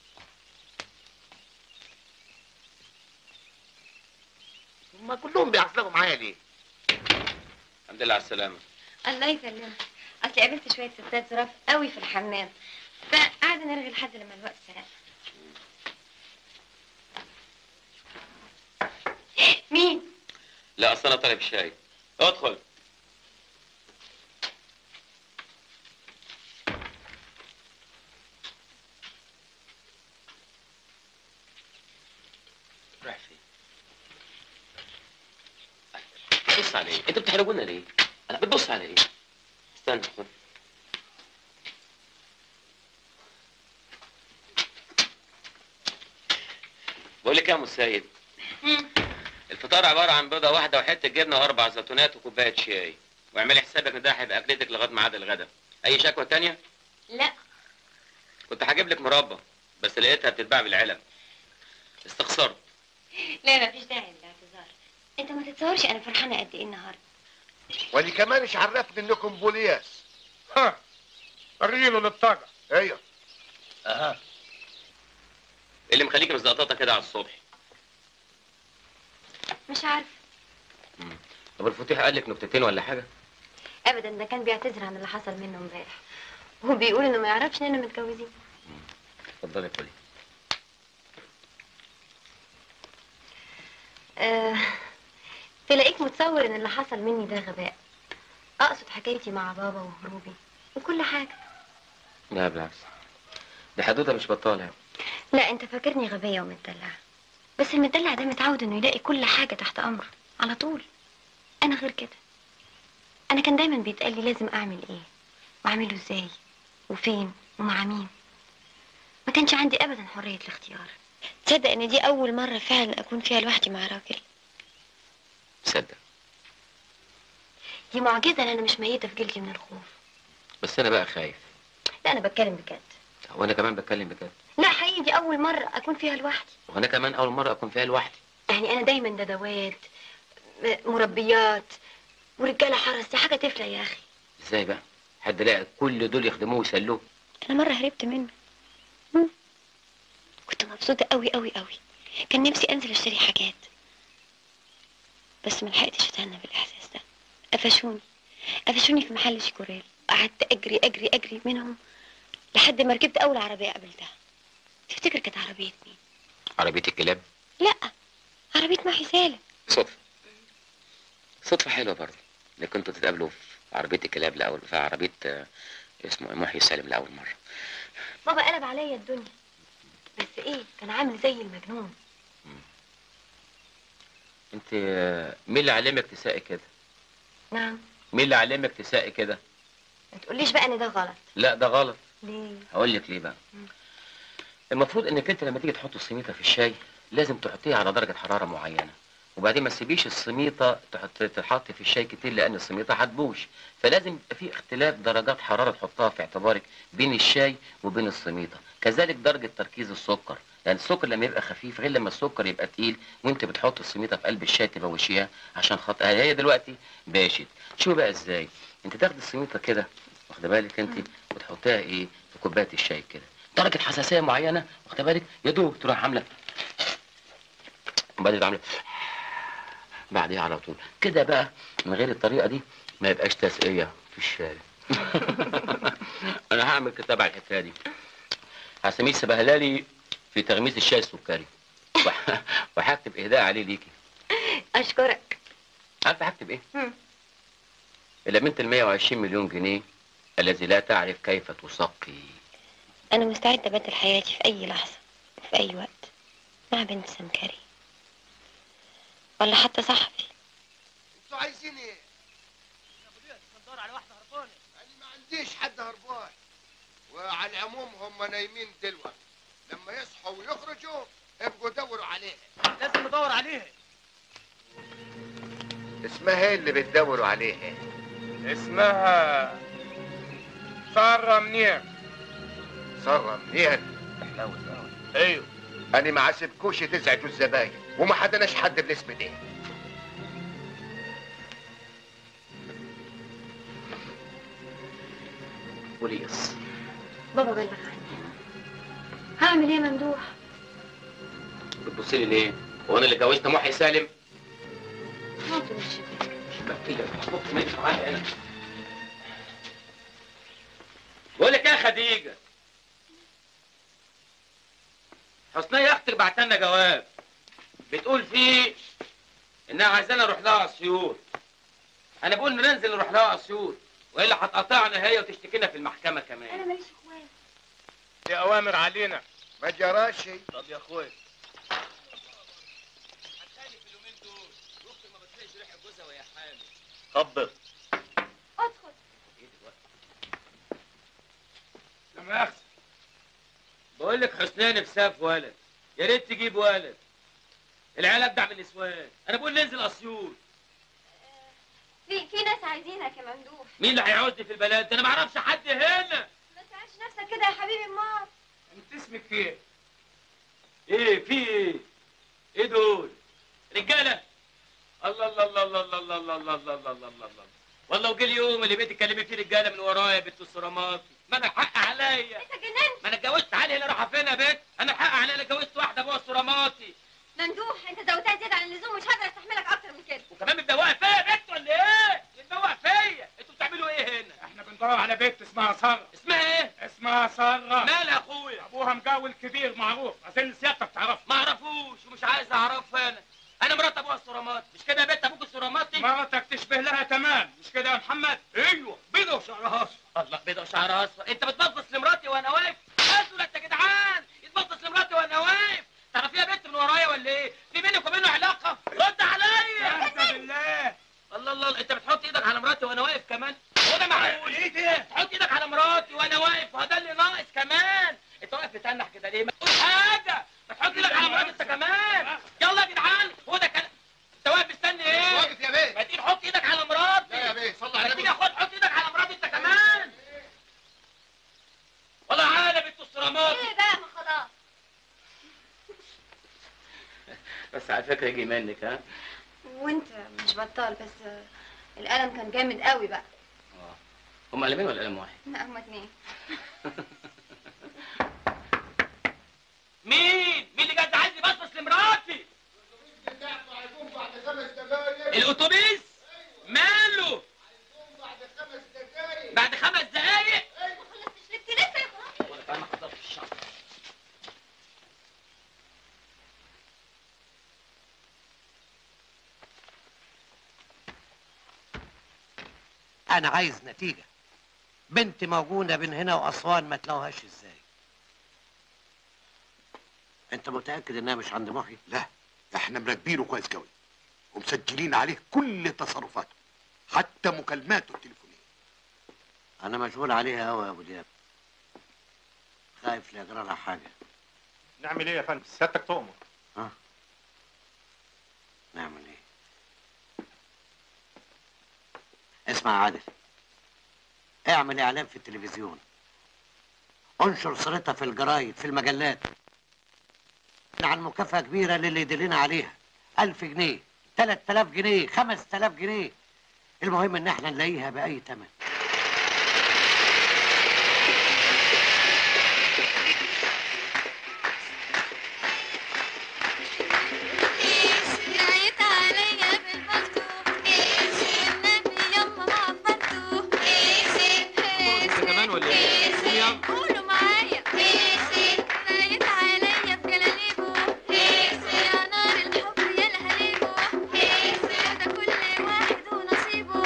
هما كلهم بيعصلوا معايا ليه الحمد لله على السلامه الله يسلمك اصل قابلت شويه ستات ظراف قوي في الحمام فقعدنا نرغي لحد لما الوقت سرق مين لا اصل انا طالب شاي ادخل رايح فين بص عليه انتوا بتحرجونا ليه انا بتبص على ايه استنى خد بقول لك يا ام السيد الفطار عباره عن بيضه واحده وحته جبنه واربع زيتونات وكوبايه شاي واعملي حسابك ان ده هيبقى اكلتك لغايه ميعاد الغدا اي شكوى تانية لا كنت هجيب لك مربى بس لقيتها بتتباع بالعلب استخسرت لا مفيش داعي للاعتذار انت ما تتصورش انا فرحانه قد ايه النهارده وانا كمان مش عرفني انكم بولياس ها وريله للطاقه ايوه اها إيه اللي مخليكي مزقططه كده على الصبح مش عارف طب الفتيح قال لك نكتتين ولا حاجه ابدا ده كان بيعتذر عن اللي حصل منه امبارح وبيقول انه ما يعرفش اننا متجوزين اتفضلي كلي آه... تلاقيك متصور ان اللي حصل مني ده غباء اقصد حكايتي مع بابا وهروبي وكل حاجه لا بالعكس دي حدوته مش بطاله لا انت فاكرني غبيه ومتدلعه بس المدلع ده متعود انه يلاقي كل حاجه تحت امره على طول انا غير كده انا كان دايما بيتقال لي لازم اعمل ايه واعمله ازاي وفين ومع مين ما كانش عندي ابدا حريه الاختيار تصدق ان دي اول مره فعلا اكون فيها لوحدي مع راجل صدق دي معجزه ان انا مش ميته في جلدي من الخوف بس انا بقى خايف لا انا بتكلم بجد وانا كمان بتكلم بجد لا حقيقي دي اول مره اكون فيها لوحدي وانا كمان اول مره اكون فيها لوحدي يعني انا دايما ندوات م- مربيات ورجاله حرس دي حاجه تفرق يا اخي ازاي بقى حد لاقي كل دول يخدموه ويسلوه انا مره هربت منه مم. كنت مبسوطه قوي قوي قوي كان نفسي انزل اشتري حاجات بس ما لحقتش اتهنى بالاحساس ده قفشوني قفشوني في محل شيكوريل قعدت اجري اجري اجري منهم لحد ما ركبت اول عربيه قابلتها تفتكر كانت عربيه مين عربيه الكلاب لا عربيه محي سالم صدفه صدفه حلوه برضه اللي كنتوا تتقابلوا في عربيه الكلاب الاول في عربيه آه، اسمه محيي سالم لاول مره بابا قلب عليا الدنيا بس ايه كان عامل زي المجنون انت آه، مين اللي علمك تساقي كده نعم مين اللي علمك تساقي كده ما تقوليش بقى ان ده غلط لا ده غلط ليه هقول لك ليه بقى المفروض انك انت لما تيجي تحط السميطه في الشاي لازم تحطيها على درجه حراره معينه وبعدين ما تسيبيش السميطه تحط تتحط في الشاي كتير لان السميطه هتبوش فلازم يبقى في اختلاف درجات حراره تحطها في اعتبارك بين الشاي وبين السميطه كذلك درجه تركيز السكر لان السكر لما يبقى خفيف غير لما السكر يبقى تقيل وانت بتحط السميطه في قلب الشاي تبوشيها عشان خاطر هي دلوقتي باشت شوفي بقى ازاي انت تاخدي السميطه كده واخده بالك انت وتحطها ايه في كوبايه الشاي كده درجه حساسيه معينه واخده بالك يا دوب تروح عامله وبعدين عامله بعديها على طول كده بقى من غير الطريقه دي ما يبقاش تسقيه في الشاي انا هعمل كتاب على الحكايه دي هسميه سبهلالي في تغميس الشاي السكري وح- وهكتب اهداء عليه ليكي اشكرك عارفه هكتب ايه؟ مم. إلى بنت ال 120 مليون جنيه الذي لا تعرف كيف تسقي انا مستعده ابدل حياتي في اي لحظه في اي وقت مع بنت سمكري ولا حتى صاحبي انتوا عايزين ايه؟ ندور على واحده هربانه انا ما عنديش حد هربان وعلى العموم هم نايمين دلوقتي لما يصحوا ويخرجوا ابقوا دوروا عليها لازم ندور عليها اسمها ايه اللي بتدوروا عليها؟ اسمها سارة منير سارة منير ايوه انا ما عسبكوش تزعجوا الزباين وما حدناش حد بالاسم ده بوليس بابا بلغ عني هعمل ايه يا ممدوح بتبصي لي ليه؟ هو انا اللي جوزت محي سالم؟ ممكن الشباك بحكي لك حط مني معايا انا بقول لك ايه يا خديجه حسنية اختك بعت لنا جواب بتقول فيه انها عايزانا نروح لها اسيوط انا بقول ننزل نروح لها اسيوط والا هتقطعنا هي وتشتكينا في المحكمه كمان انا ماليش اخوات دي اوامر علينا ما جراش شيء طب يا اخويا في اليومين دول اختك ما بتلاقيش ريحه جوزها وهي حامل خبط حسنية نفسها في ولد يا ريت تجيب ولد العيال ابدع من النسوان انا بقول ننزل اسيوط في في ناس عايزينك يا ممدوح مين اللي هيعوزني في البلد ده انا ما اعرفش حد هنا ما تعيش نفسك كده يا حبيبي امال انت اسمك ايه ايه في ايه ايه دول رجاله الله الله الله الله الله الله الله الله الله الله الله الله الله والله وجه اليوم اللي بقيت تكلمي فيه رجاله من ورايا يا بنت الصراماتي ما انا الحق عليا انت جننت ما انا اتجوزت علي هنا رايحه فين يا بنت انا الحق عليا انا اتجوزت واحده ابوها الصراماتي ممدوح انت زودتها زياده عن اللزوم مش هقدر استحملك اكتر من كده وكمان متدوقه فيا يا بنت ولا ايه متدوقه فيا انتوا بتعملوا ايه هنا احنا بندور على بنت اسمها ساره اسمها ايه اسمها ساره مالها يا اخويا ابوها مجاول كبير معروف اظن سيادتك تعرفه ما اعرفوش ومش عايز اعرفه انا انا مرات ابوها الصراماتي مش كده يا بنت ابوك الصراماتي مراتك تشبه لها تمام مش كده يا محمد ايوه بيضه وشعرها اصفر الله بيضه وشعرها اصفر انت بتبصص لمراتي وانا واقف اسود انت يا جدعان يتبصص لمراتي وانا واقف تعرفيها بنت من ورايا ولا ايه في بينك وبينه علاقه رد عليا اهدى بالله الله الله انت بتحط ايدك على مراتي وانا واقف كمان هو ده معقول ايه ده تحط ايدك على مراتي وانا واقف هو ده اللي ناقص كمان انت واقف تتنح كده ليه ما تقول حاجه ما تحط ايدك على مراتي انت كمان يلا يا جدعان هو ده كلام انت واقف مستني ايه واقف يا بيه ما تيجي حط ايدك على مراتي لا يا بيه صلى على ما النبي تيجي خد حط ايدك على مراتي انت كمان والله عالم انتوا الصراماتي ايه بقى ما خلاص بس على فكره يجي منك ها وانت مش بطال بس آه، القلم كان جامد قوي بقى هم قلمين ولا قلم واحد لا هما اتنين مين مين اللي جاي عايز يبصص لمراتي هيكون بعد خمس دقايق الاتوبيس ماله بعد خمس دقايق بعد خمس دقايق ما خلصتش لبتي لسه يا خلاص ولا كمان ما حضرتش الشنطه انا عايز نتيجه بنت موجوده بين هنا واسوان ما تلاقوهاش ازاي انت متاكد انها مش عند محي لا احنا مراقبينه كويس قوي ومسجلين عليه كل تصرفاته حتى مكالماته التليفونيه انا مشغول عليها قوي يا ابو دياب خايف لا يجرى لها حاجه نعمل ايه يا فندم سيادتك تؤمر ها نعمل ايه اسمع يا عادل اعمل اعلان في التلفزيون انشر صورتها في الجرايد في المجلات عن مكافأة كبيرة للي يدلنا عليها ألف جنيه تلات آلاف جنيه خمس آلاف جنيه المهم إن احنا نلاقيها بأي تمن جايت عليا بالبلطو النبي يما ما عبرتو كمان ولا ايه؟ قولوا معايا جايت عليا بجلاليبو يا نار الحب يا لهاليبو ده كل واحد ونصيبه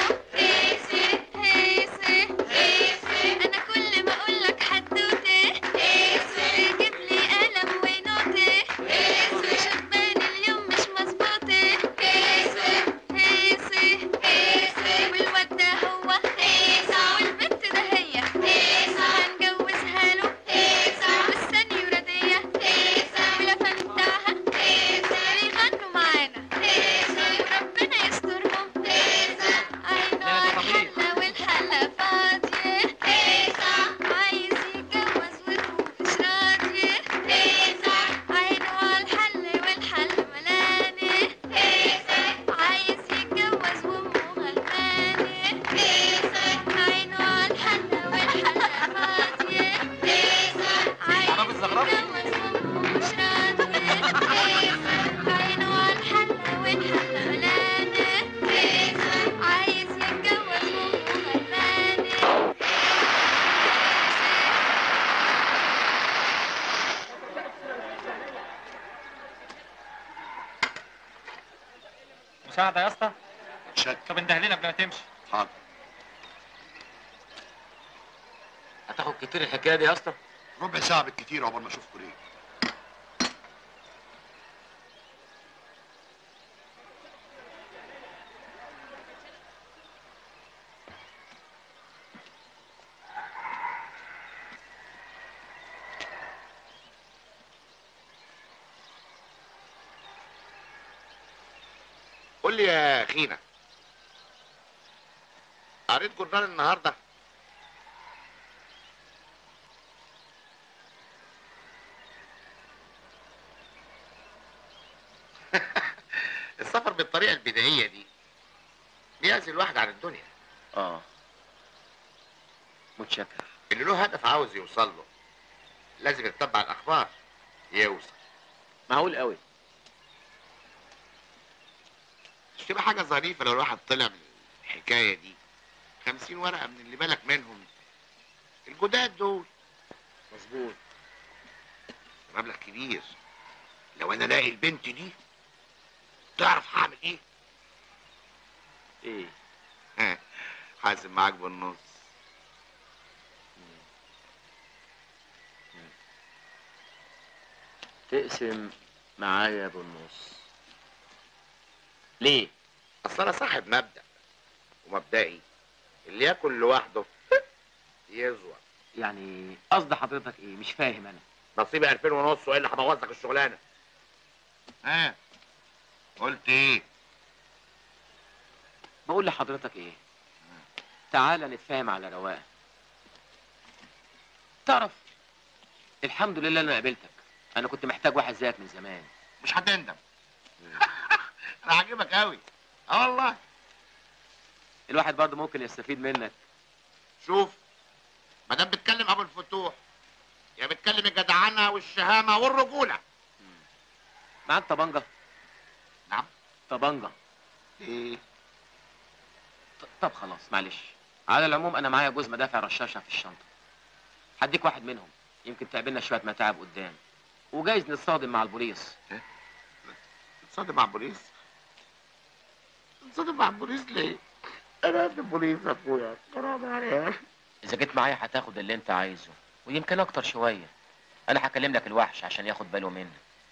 انا كل ما اقول لك حدوته تجيب لي قلم ونوته شبان اليوم مش مظبوطه والواد ده هو والبنت ده هي هنجوزها له والسنيورة دي ولا فنتاها بيغنوا معانا وربنا يسترهم عينه عالحلة والحلة فاضية عايز يتجوز وهو مش راضي عينه عالحلة والحلة ملانة عايز يتجوز وامه غلبانة عينه عالحلة والحلة فاضية عرب الزغرب مش راضي عينه عالحلة والحلة ملانة عايز يتجوز وامه غلبانة مساعدة يا اسطى شك طب انده لنا قبل ما تمشي حاضر هتاخد كتير الحكايه دي يا اسطى ربع ساعه بالكتير عقبال ما اشوفكم ليه قول لي يا اخينا قريت جورنال النهارده السفر بالطريقه البدائيه دي بيعزل الواحد عن الدنيا اه متشكر اللي له هدف عاوز يوصل له لازم يتبع الاخبار يوصل معقول قوي مش تبقى حاجه ظريفه لو الواحد طلع من الحكايه دي خمسين ورقه من اللي بالك منهم الجداد دول مظبوط مبلغ كبير لو انا الاقي البنت دي تعرف هعمل ايه ايه ها حاسب معاك بالنص تقسم معايا بالنص ليه اصل انا صاحب مبدا ومبدئي اللي ياكل لوحده يزوى يعني قصد حضرتك ايه مش فاهم انا نصيبي 2000 ونص والا هبوظ لك الشغلانه ها قلت ايه بقول لحضرتك ايه تعالى نتفاهم على رواق تعرف الحمد لله انا قابلتك انا كنت محتاج واحد زيك من زمان مش هتندم انا عاجبك قوي اه والله الواحد برضه ممكن يستفيد منك شوف ما دام بتكلم ابو الفتوح يا بتكلم الجدعنه والشهامه والرجوله معاك طبنجه نعم طبنجه ايه طب خلاص معلش على العموم انا معايا جوز مدافع رشاشه في الشنطه هديك واحد منهم يمكن تقابلنا شويه متاعب قدام وجايز نتصادم مع البوليس تصادم مع البوليس تصادم مع البوليس ليه انا ابن البوليس يا اخويا حرام عليك اذا جيت معايا هتاخد اللي انت عايزه ويمكن اكتر شويه انا هكلم لك الوحش عشان ياخد باله منك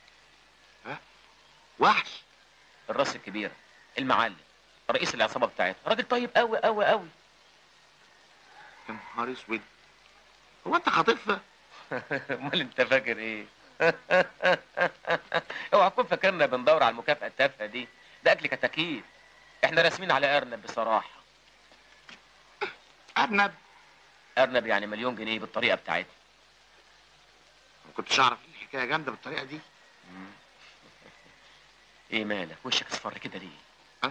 وحش الراس الكبيره المعلم رئيس العصابه بتاعتها راجل طيب قوي قوي قوي يا نهار اسود هو انت خاطفها امال انت فاكر ايه اوعى تكون فاكرنا بندور على المكافاه التافهه دي ده اكل كتاكيت احنا راسمين على ارنب بصراحه ارنب ارنب يعني مليون جنيه بالطريقه بتاعتنا ما كنتش اعرف إن الحكايه جامده بالطريقه دي ايه مالك وشك اصفر كده ليه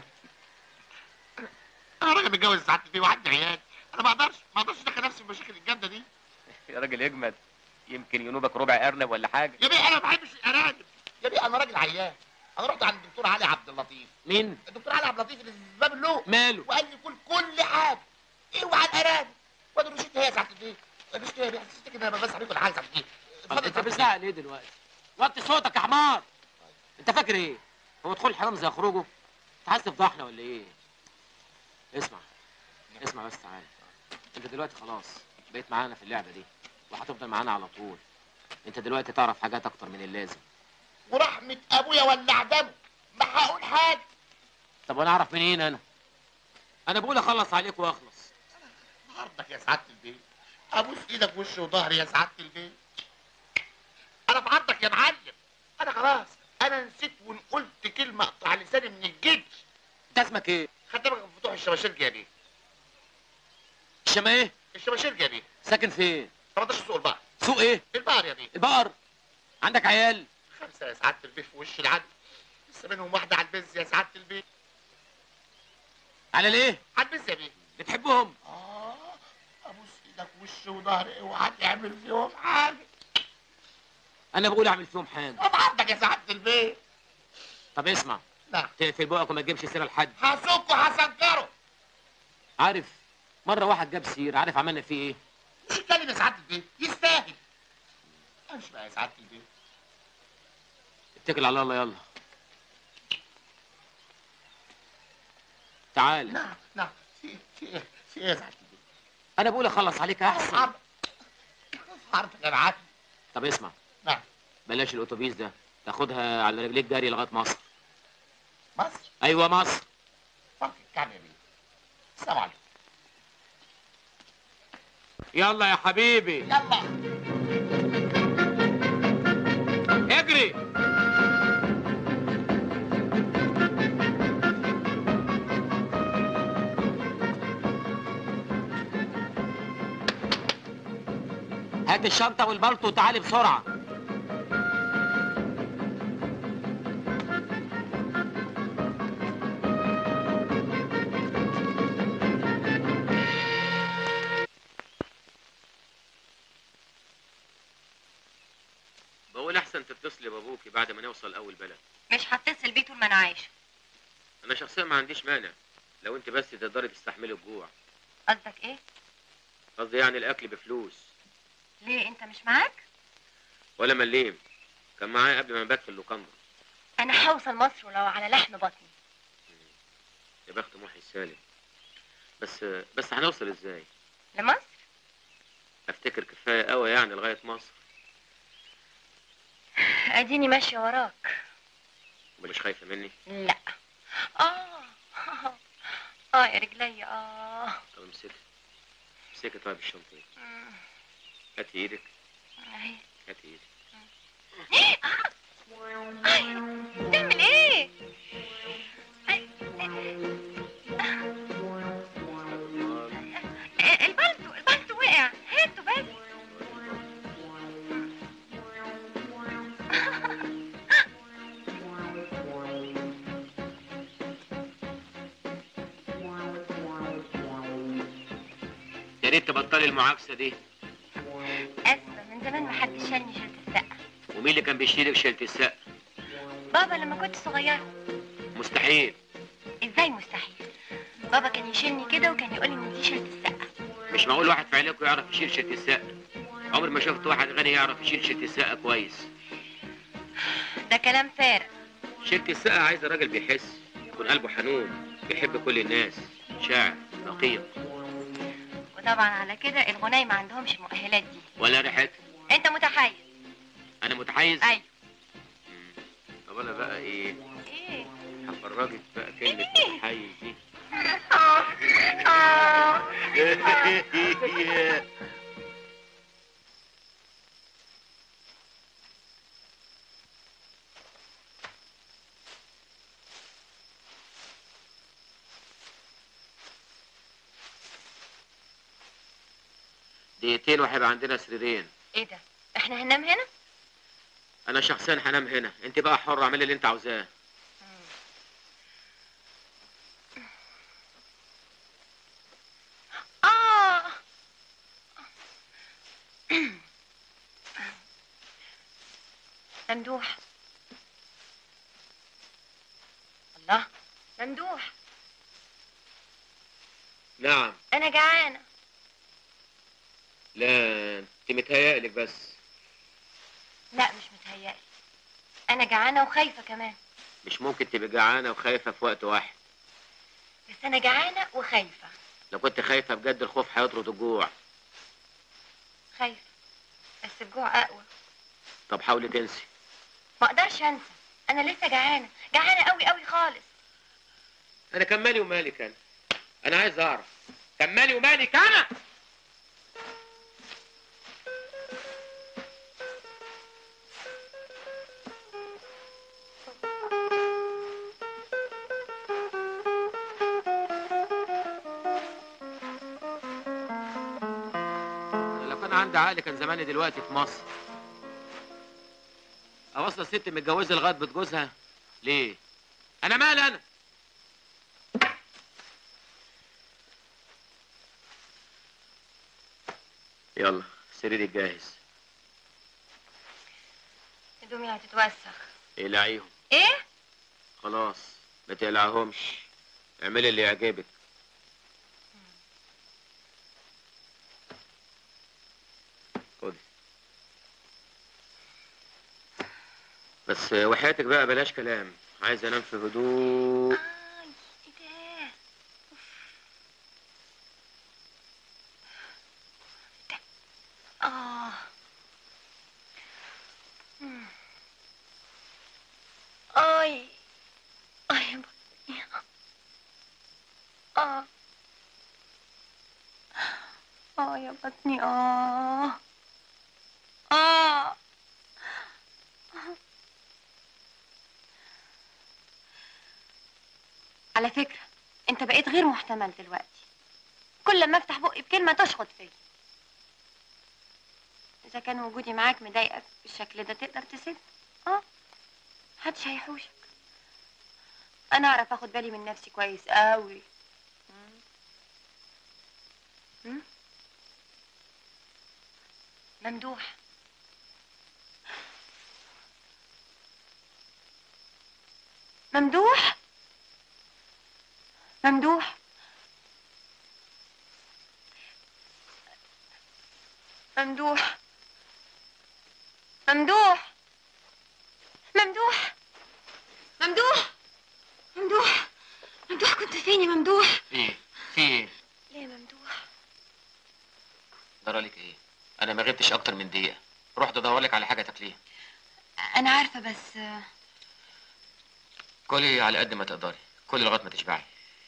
انا راجل متجوز ساعات فيه وعندي عيال انا ما اقدرش ما اقدرش ادخل نفسي في المشاكل الجامده دي يا راجل اجمد يمكن ينوبك ربع ارنب ولا حاجه يا بيه انا ما بحبش الارانب يا بيه انا راجل عيان انا رحت عند الدكتور علي عبد اللطيف مين الدكتور علي عبد اللطيف اللي في باب اللوق ماله وقال لي كل كل حاجه اوعى الارانب وادي الروشته هي يا سعاده البيه الروشته هي حسيت كده انا بس عليكم ولا حاجه سعاده البيه اتفضل انت سعادة البيه. بتزعق ليه دلوقتي وطي صوتك يا حمار انت فاكر ايه هو دخول الحرام زي خروجه انت عايز تفضحنا ولا ايه اسمع اسمع بس تعالى انت دلوقتي خلاص بقيت معانا في اللعبه دي وهتفضل معانا على طول انت دلوقتي تعرف حاجات اكتر من اللازم ورحمه ابويا ولع دمه ما هقول حاجه طب وانا اعرف منين انا انا بقول اخلص عليك واخلص عرضك يا سعاده البيه ابوس ايدك وش وظهري يا سعاده البيه انا في عرضك يا معلم انا خلاص انا نسيت وان قلت كلمه اقطع لساني من الجد انت اسمك ايه خدت بالك من فتوح الشباشرجي يا بيه الشما ايه الشباشرجي يا بيه ساكن فين 18 سوق البحر سوق ايه البحر يا بيه البقر عندك عيال خمسه يا سعاده البيه في وش العدل لسه منهم واحده على البز يا سعاده البيه على ليه على البز يا بيه بتحبهم اه ابوس ايدك وش وظهري اوعى تعمل فيهم حاجه انا بقول اعمل فيهم حاجه انا في عرضك يا سعاده البيه طب اسمع نعم تقفل بقك وما تجيبش سيره لحد هسوق وهسكره عارف مره واحد جاب سير عارف عملنا فيه ايه مش يتكلم يا سعاده البيه يستاهل امشي بقى يا سعاده البيه اتكل على الله يلا تعال نعم نعم في في ايه في ايه يا سعاده البيه انا بقول اخلص عليك احسن عرض عرضك يا معلم طب اسمع نعم بلاش الاتوبيس ده تاخدها على رجليك جري لغايه مصر مصر ايوه مصر فرق الكعب يا بيه السلام عليكم يلا يا حبيبي يلا اجري هات الشنطه والبلطو وتعالي بسرعه بقول احسن تتصلي بابوكي بعد ما نوصل اول بلد مش هتصل بيه طول ما انا عايشه انا شخصيا ما عنديش مانع لو انت بس تقدري تستحملي الجوع قصدك ايه قصدي يعني الاكل بفلوس ليه انت مش معاك ولا مليم كان معايا قبل ما نبات في اللوكاندا انا هوصل مصر ولو على لحم بطني يا بخت محي السالم بس بس هنوصل ازاي لمصر افتكر كفايه قوي يعني لغايه مصر اديني ماشيه وراك مش خايفه مني لا اه اه يا رجلي اه طب امسكي امسكي طيب الشنطه دي. مم. هاتي ايدك أهي. هاتي ايدك تعمل ايه البلطو البلطو وقع هاته بس يا ريت تبطلي المعاكسه دي اسفه من زمان ما حدش شالني شلت السقه ومين اللي كان بيشيلك شيلة السقف بابا لما كنت صغيره مستحيل ازاي مستحيل بابا كان يشيلني كده وكان يقول لي ان دي شلت السقه مش معقول واحد في عيلتكم يعرف يشيل شيلة السقف عمري ما شفت واحد غني يعرف يشيل شيلة السقف كويس ده كلام فارغ شيلة السقف عايزه راجل بيحس يكون قلبه حنون بيحب كل الناس شاعر رقيق وطبعا على كده الغناي ما عندهمش المؤهلات دي ولا ريحتها انت متحيز انا متحيز ايوه طب انا بقى ايه ايه هفرجك بقى كلمة متحيز دي دقيقتين وهيبقى عندنا سريرين ايه ده احنا هننام هنا انا شخصيا هنام هنا انت بقى حر اعملي اللي انت عاوزاه اه ممدوح الله ممدوح نعم انا جعانه لا انت متهيألك بس لا مش متهيألي انا جعانه وخايفه كمان مش ممكن تبقى جعانة وخايفة في وقت واحد بس انا جعانه وخايفه لو كنت خايفة بجد الخوف هيطرد الجوع خايفه بس الجوع اقوى طب حاولي تنسي ما اقدرش انسى انا لسه جعانه جعانه قوي قوي خالص انا كان مالي ومالك انا انا عايز اعرف كان مالي ومالك انا أنا لو كان عندي عقل كان زماني دلوقتي في مصر اوصل ست متجوزه لغايه بيت جوزها ليه انا مالي انا يلا سريري جاهز هدومي هتتوسخ اقلعيهم ايه خلاص ما تقلعهمش اعملي اللي يعجبك خدي بس وحياتك بقى بلاش كلام عايز انام في هدوء اه مم. اي اي بطني اه اه يا بطني اه اه على فكرة انت بقيت غير محتمل دلوقتي كل ما افتح بقي بكلمة تشخط فيا اذا كان وجودي معاك مضايقك بالشكل ده تقدر تسد اه محدش هيحوشك انا اعرف اخد بالي من نفسي كويس قوي ممدوح ممدوح ممدوح ممدوح ممدوح ممدوح ممدوح ممدوح ممدوح كنت فين يا ممدوح ايه في ايه ليه يا ممدوح جرالك ايه انا ما غبتش اكتر من دقيقه رحت ادور لك على حاجه تاكليها انا عارفه بس آه، كلي على قد ما تقدري كلي لغايه ما تشبعي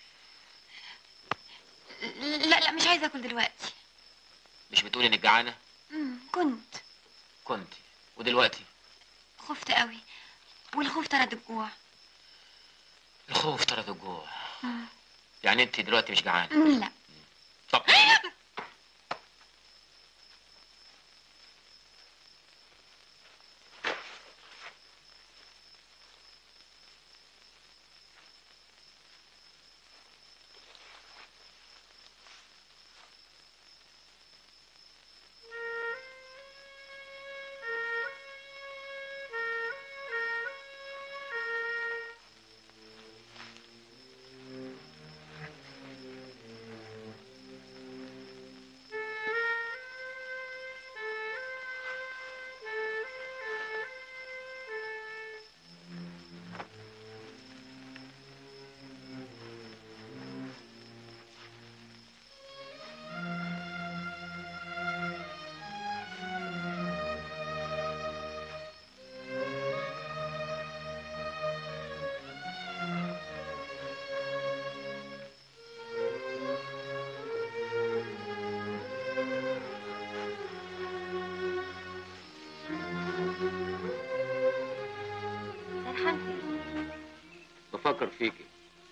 لا لا مش عايزه اكل دلوقتي مش بتقولي انك جعانه مم، كنت كنت ودلوقتي خفت قوي والخوف طرد الجوع الخوف طرد الجوع مم. يعني انت دلوقتي مش جعانه مم، لا طب سرحان فين بفكر فيكي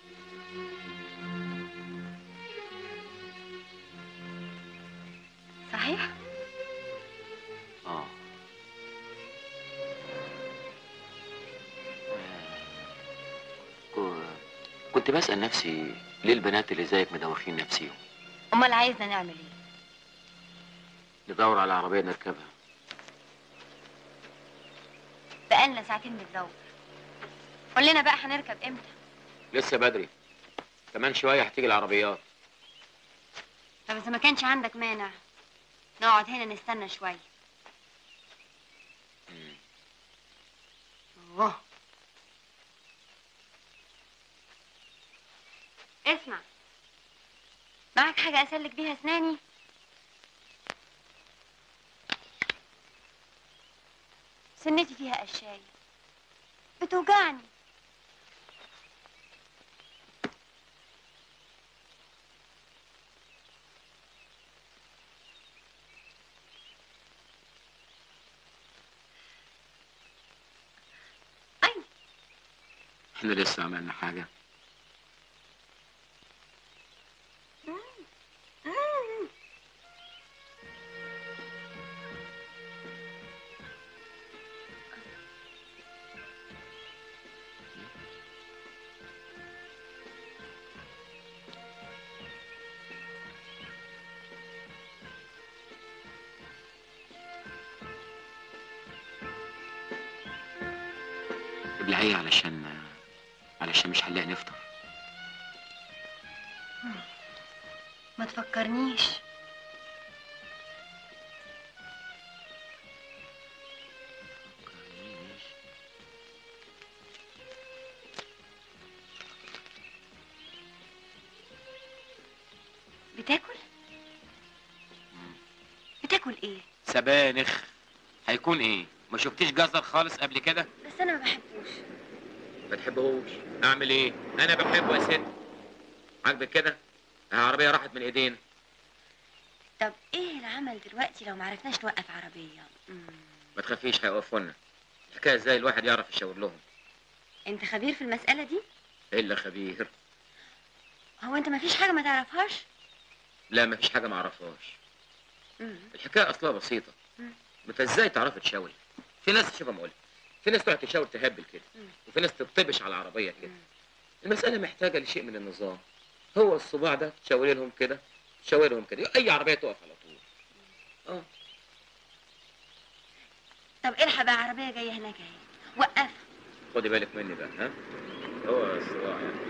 صحيح اه كو- كنت بسأل نفسي ليه البنات اللي زيك مدوخين نفسيهم امال عايزنا نعمل ايه ندور على عربية نركبها بقالنا ساعتين بندور قول لنا بقى هنركب امتى لسه بدري كمان شوية هتيجي العربيات طب اذا ما كانش عندك مانع نقعد هنا نستنى شويه اوه اسمع معك حاجه اسلك بيها اسناني سنتي فيها قشايه بتوجعني احنا لسه عملنا حاجة ابلعيه علشان علشان مش هنلاقي نفطر ما تفكرنيش بتاكل بتاكل ايه سبانخ هيكون ايه ما شفتيش جزر خالص قبل كده بس انا ما بحبوش ما تحبهوش اعمل ايه انا بحبه يا ست عاجبك كده العربيه راحت من ايدينا طب ايه العمل دلوقتي لو معرفناش نوقف عربيه مم. ما تخافيش هيوقفوا لنا الحكايه ازاي الواحد يعرف يشاور لهم انت خبير في المساله دي الا خبير هو انت ما فيش حاجه ما تعرفهاش لا ما فيش حاجه ما اعرفهاش مم. الحكايه اصلها بسيطه مم. انت ازاي تعرفي تشاوري في ناس شوف ما في ناس تقعد تشاور تهبل كده وفي ناس تطبش على العربيه كده المساله محتاجه لشيء من النظام هو الصباع ده تشاوري لهم كده تشاوري لهم كده اي عربيه تقف على طول اه طب الحق بقى عربيه جايه هناك اهي وقف خدي بالك مني بقى ها هو الصباع يعني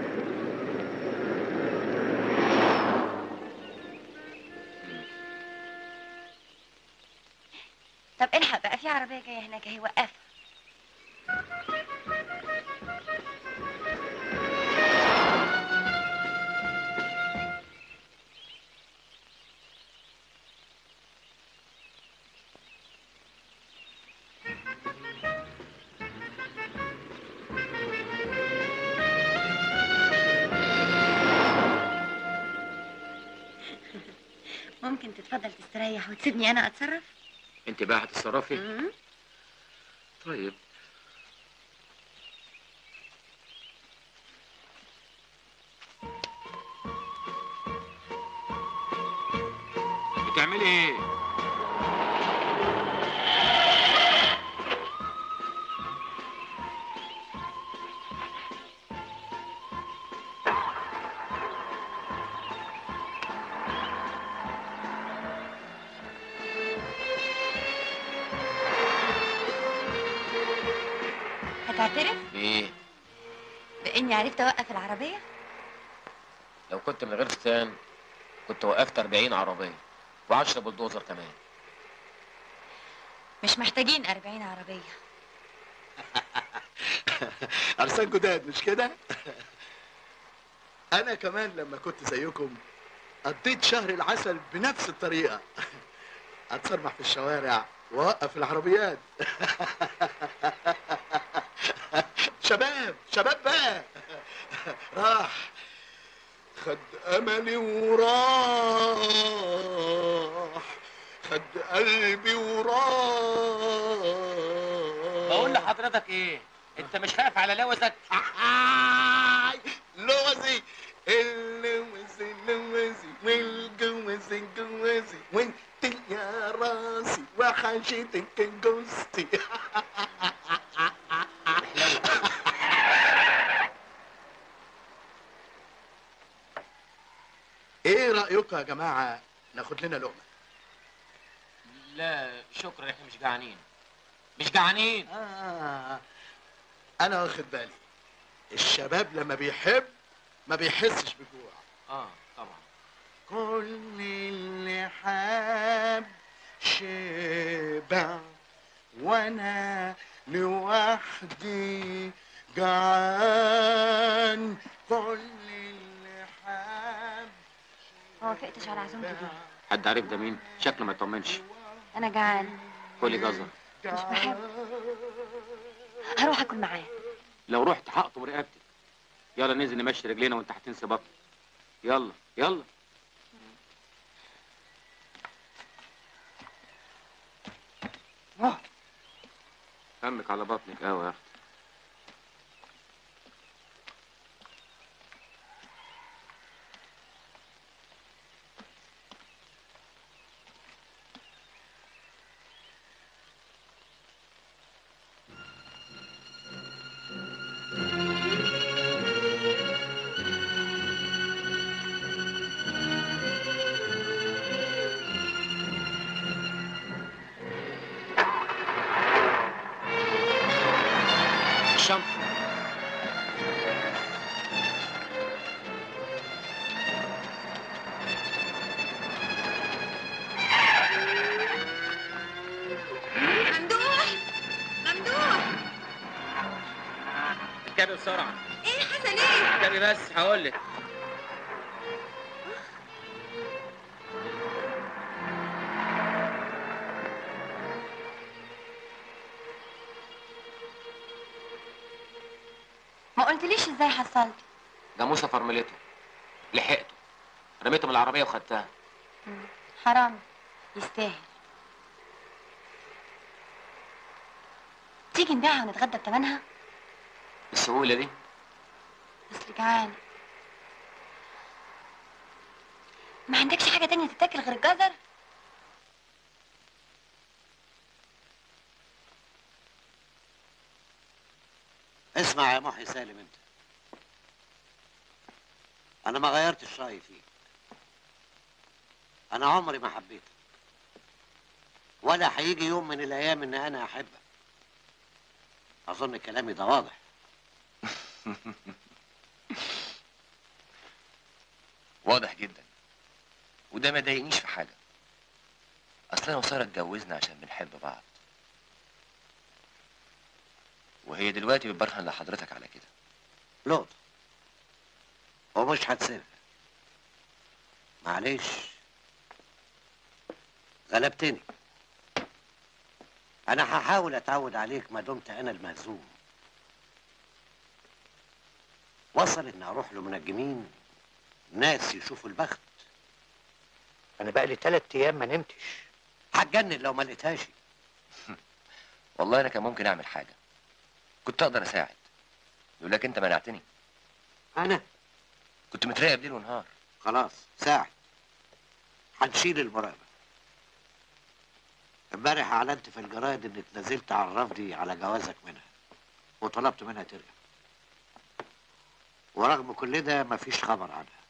طب الحق بقى في عربيه جايه هناك اهي وقف ممكن تتفضل تستريح وتسيبني انا اتصرف انت بقى هتتصرفي مم. طيب بتعملي ايه هتعترف ايه باني عرفت اوقف العربيه لو كنت من غير ستان كنت وقفت 40 عربيه و10 بلدوزر كمان مش محتاجين 40 عربيه عرسان جداد مش كده؟ أنا كمان لما كنت زيكم قضيت شهر العسل بنفس الطريقة أتصرمح في الشوارع وأوقف العربيات شباب شباب بقى راح خد أملي وراح خد قلبي وراح بقول لحضرتك ايه انت مش خايف على لوزك لوزي اللوزي لوزي والجوزي الجوزي وانت يا راسي وحشتك جوزتي ايه رايكم يا جماعه ناخد لنا لقمه لا شكرا احنا مش جعانين مش جعانين آه انا واخد بالي الشباب لما بيحب ما بيحسش بجوع اه طبعا كل اللي حاب شبع وانا لوحدي جعان كل اللي حاب ما وافقتش على عزومتي دي حد عارف ده مين شكله ما يطمنش انا جعان كلي جزر مش بحب هروح اكل معاه لو رحت هقطم رقبتك يلا ننزل نمشي رجلينا وانت هتنسى بطنك يلا يلا همك على بطنك قوي يا اختي الشنطة ممدوح ممدوح اركبي بسرعة ايه حصل ايه اركبي بس هقول لك ما قلتليش ازاي حصلت جاموسة فرملته لحقته رميته من العربية وخدتها حرام يستاهل تيجي نبيعها ونتغدى بتمنها بالسهولة دي بس جعان ما عندكش حاجة تانية تتاكل غير الجزر اسمع يا محي سالم انت انا ما غيرتش رايي فيك انا عمري ما حبيتك ولا هيجي يوم من الايام ان انا احبك اظن كلامي ده واضح واضح جدا وده ما ضايقنيش في حاجه اصل انا وساره اتجوزنا عشان بنحب بعض وهي دلوقتي بتبرهن لحضرتك على كده لقطة ومش هتسيبها معلش غلبتني انا هحاول اتعود عليك ما دمت انا المهزوم وصل اني اروح لمنجمين ناس يشوفوا البخت انا بقى لي ثلاث ايام ما نمتش هتجنن لو ما لقيتهاش والله انا كان ممكن اعمل حاجه كنت اقدر اساعد لولاك انت منعتني انا كنت متراقب ليل ونهار خلاص ساعد هنشيل المراقبة امبارح اعلنت في الجرايد اني اتنازلت عن رفضي على جوازك منها وطلبت منها ترجع ورغم كل ده مفيش خبر عنها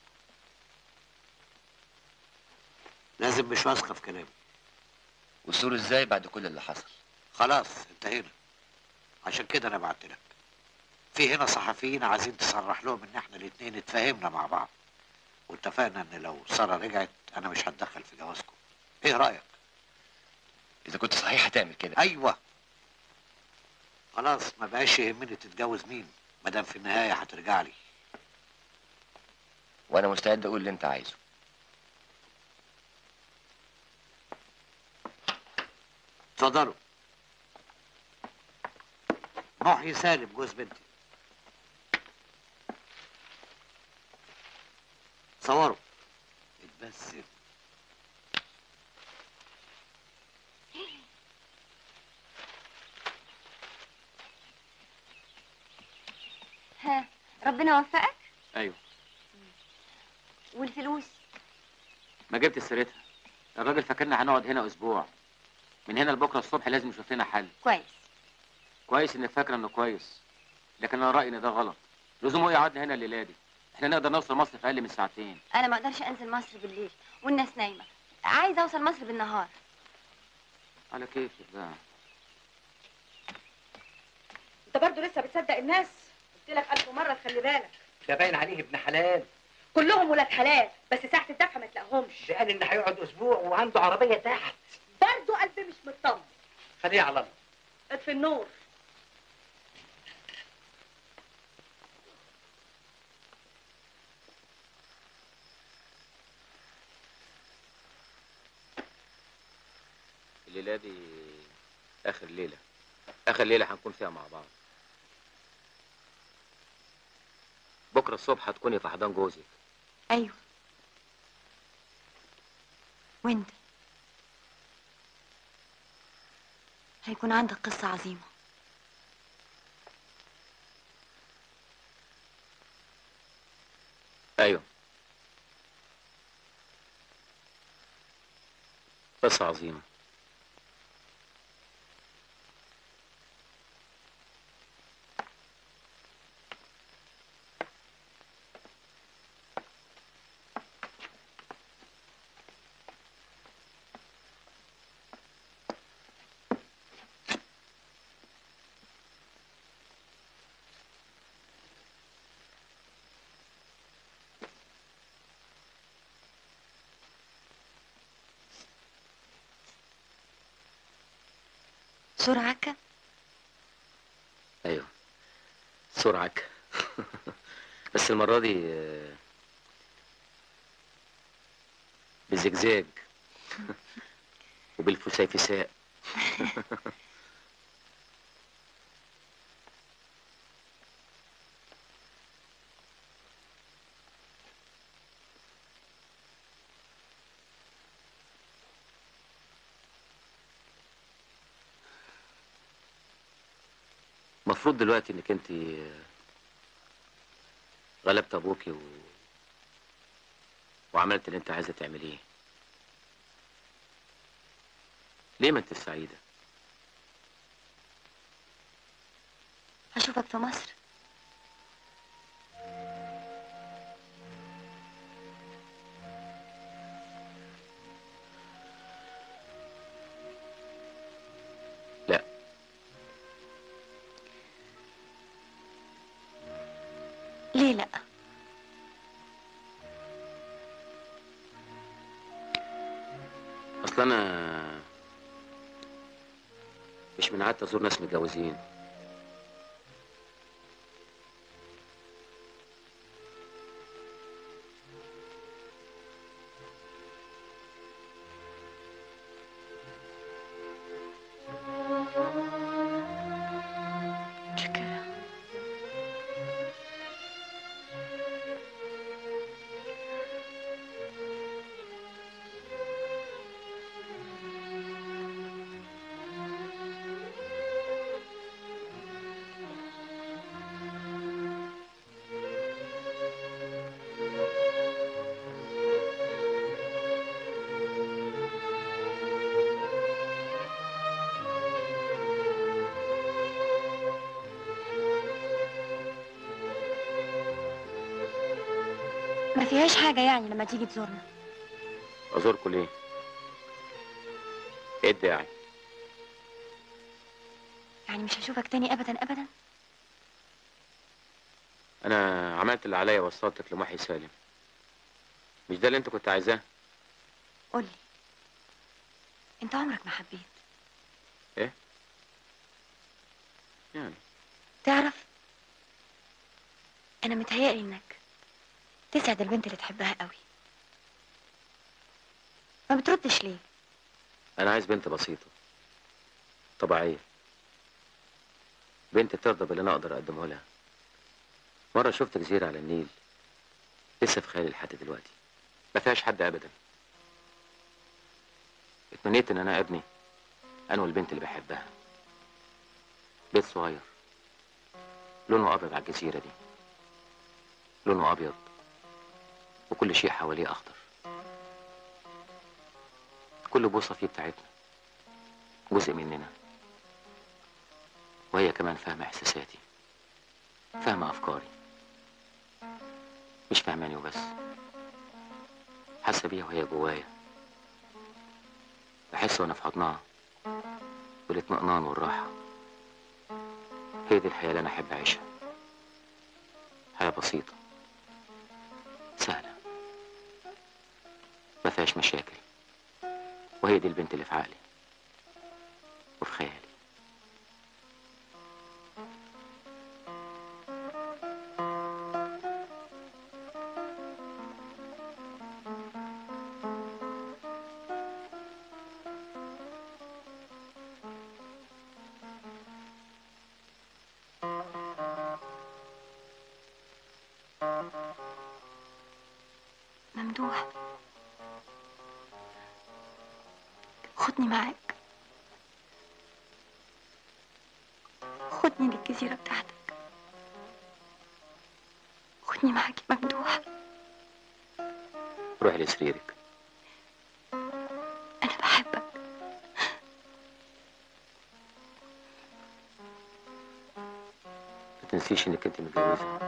لازم مش واثقة في كلامي وصول ازاي بعد كل اللي حصل خلاص انتهينا عشان كده انا بعت لك في هنا صحفيين عايزين تصرح لهم ان احنا الاتنين اتفاهمنا مع بعض واتفقنا ان لو ساره رجعت انا مش هتدخل في جوازكم ايه رايك اذا كنت صحيح هتعمل كده ايوه خلاص ما بقاش يهمني تتجوز مين ما دام في النهايه هترجع لي وانا مستعد اقول اللي انت عايزه اتفضلوا محي سالم جوز بنتي صوروا اتبسم ها ربنا وفقك ايوه والفلوس ما جبت سيرتها الراجل فاكرنا هنقعد هنا اسبوع من هنا لبكره الصبح لازم يشوف لنا حل كويس كويس انك فاكره انه كويس لكن انا رايي ان ده غلط لزوم هو يقعدنا هنا الليله دي احنا نقدر نوصل مصر في اقل من ساعتين انا ما اقدرش انزل مصر بالليل والناس نايمه عايزه اوصل مصر بالنهار على كيفك بقى انت برضه لسه بتصدق الناس قلت لك الف مره تخلي بالك ده باين عليه ابن حلال كلهم ولاد حلال بس ساعه الدفع ما تلاقيهمش ده قال ان هيقعد اسبوع وعنده عربيه تحت برضه قلبي مش مطمن خليه على الله اطفي النور الليله دي اخر ليله اخر ليله هنكون فيها مع بعض بكره الصبح هتكوني في حضان جوزك ايوه وانت هيكون عندك قصه عظيمه ايوه قصه عظيمه سرعك ايوه سرعك بس المره دي آه، بالزجزاج وبالفسيفساء المفروض دلوقتي انك انت غلبت ابوكي و... وعملت اللي انت عايزه تعمليه ليه ما انت سعيده هشوفك في مصر لا ليه لا اصل انا مش من عادة ازور ناس متجوزين ما فيهاش حاجة يعني لما تيجي تزورنا ازوركم ليه ايه الداعي يعني مش هشوفك تاني أبدا أبدا انا عملت اللي عليا وصلتك لمحي سالم مش ده اللي انت كنت عايزاه قولي انت عمرك ما حبيت ايه يعني تعرف انا متهيألي انك تسعد البنت اللي تحبها قوي ما بتردش ليه انا عايز بنت بسيطة طبيعية بنت ترضى باللي انا اقدر اقدمه لها مرة شفت جزيرة على النيل لسه في خيالي لحد دلوقتي ما فيهاش حد ابدا اتمنيت ان انا ابني انا والبنت اللي بحبها بيت صغير لونه ابيض على الجزيرة دي لونه ابيض وكل شيء حواليه اخضر كل بوصة فيه بتاعتنا جزء مننا وهي كمان فاهمة إحساساتي فاهمة أفكاري مش فاهماني وبس حاسة بيها وهي جوايا بحس وأنا في حضنها بالاطمئنان والراحة هي دي الحياة اللي أنا أحب أعيشها حياة بسيطة سهلة ما فيهاش مشاكل وهي دي البنت اللي في عقلي وفي خيالي ممدوح خدني معاك خدني للجزيرة بتاعتك خدني معاك يا ممدوح روحي لسريرك أنا بحبك ما تنسيش إنك أنت متجوزة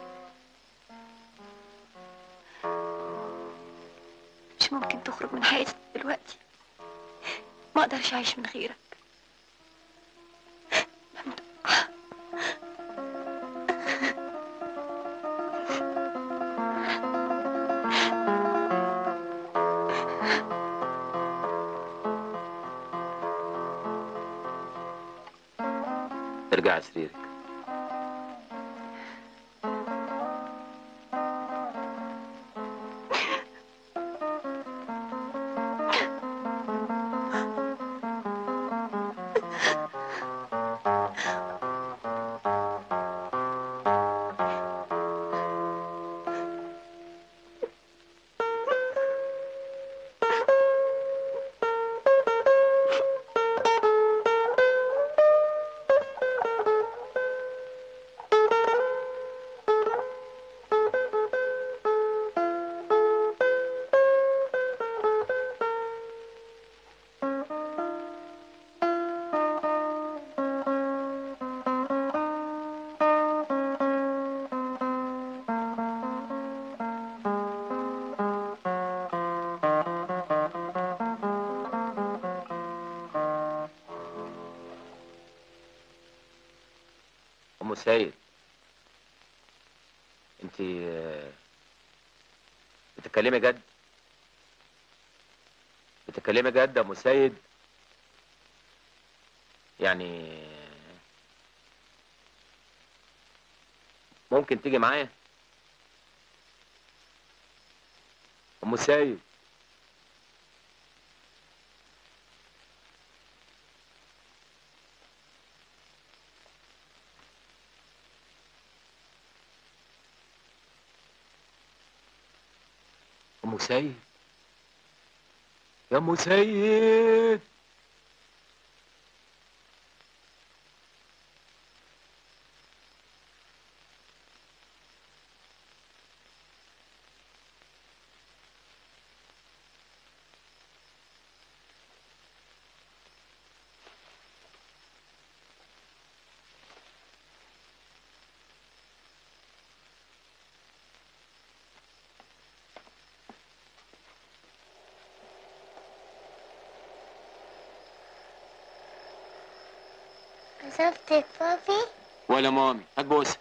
مش ممكن تخرج من حياتي دلوقتي ما اقدرش اعيش من غيرك ارجعي سريرك ام سيد انت آه، بتتكلمي جد بتتكلمي جد يا ام سيد يعني ممكن تيجي معايا ام سيد ام سيد يا ام سيد شفتك بابي ولا مامي هات بوسه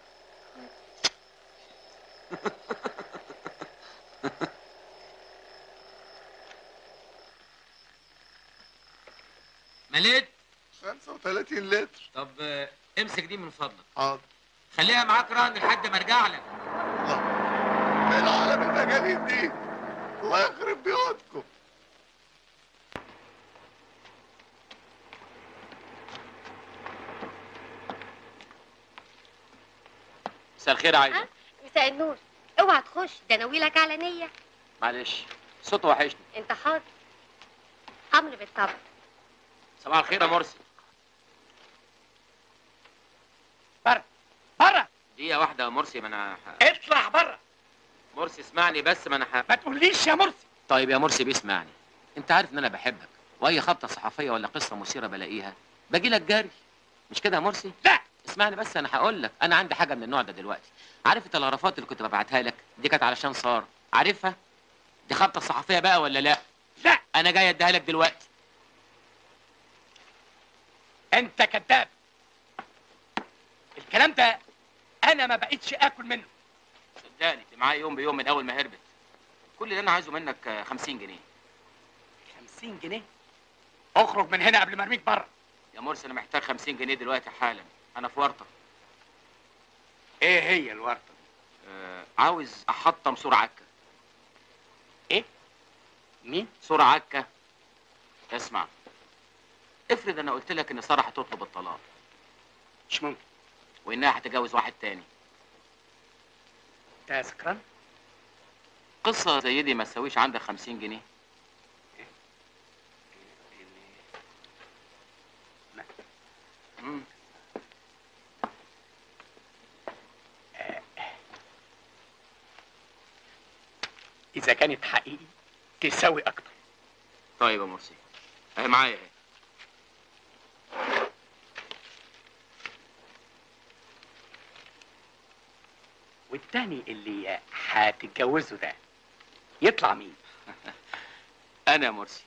مليت 35 لتر طب آه، امسك دي من فضلك حاضر خليها معاك رهن لحد ما ارجع لك ايه العالم المجانين دي الله يخرب بيوتكم مساء الخير يا عايده مساء النور اوعى تخش ده ناويلك على نية معلش صوته وحشني انت حاضر امر بالطبع صباح الخير يا مرسي بره بره دقيقه واحده يا مرسي ما انا ح... اطلع بره مرسي اسمعني بس ما انا ح... ما تقوليش يا مرسي طيب يا مرسي بيسمعني انت عارف ان انا بحبك واي خبطه صحفيه ولا قصه مثيره بلاقيها باجي لك جري مش كده يا مرسي لا اسمعني بس انا هقول لك انا عندي حاجه من النوع ده دلوقتي عارف التلغرافات اللي كنت ببعتها لك دي كانت علشان صار عارفها دي خبطه صحفيه بقى ولا لا لا انا جاي اديها لك دلوقتي انت كذاب الكلام ده انا ما بقتش اكل منه صدقني انت معايا يوم بيوم من اول ما هربت كل اللي انا عايزه منك آه، 50 جنيه 50 جنيه اخرج من هنا قبل ما ارميك بره يا مرسي انا محتاج 50 جنيه دلوقتي حالا انا في ورطه ايه هي الورطه آه عاوز احطم سور عكا ايه مين سور عكا اسمع افرض انا قلت لك ان ساره هتطلب الطلاق مش ممكن وانها هتتجوز واحد تاني انت سكران قصه زي دي ما تساويش عندك 50 جنيه مم. اذا كانت حقيقي تساوي اكتر طيب يا مرسي اهي معايا اهي والتاني اللي هتتجوزه ده يطلع مين انا يا مرسي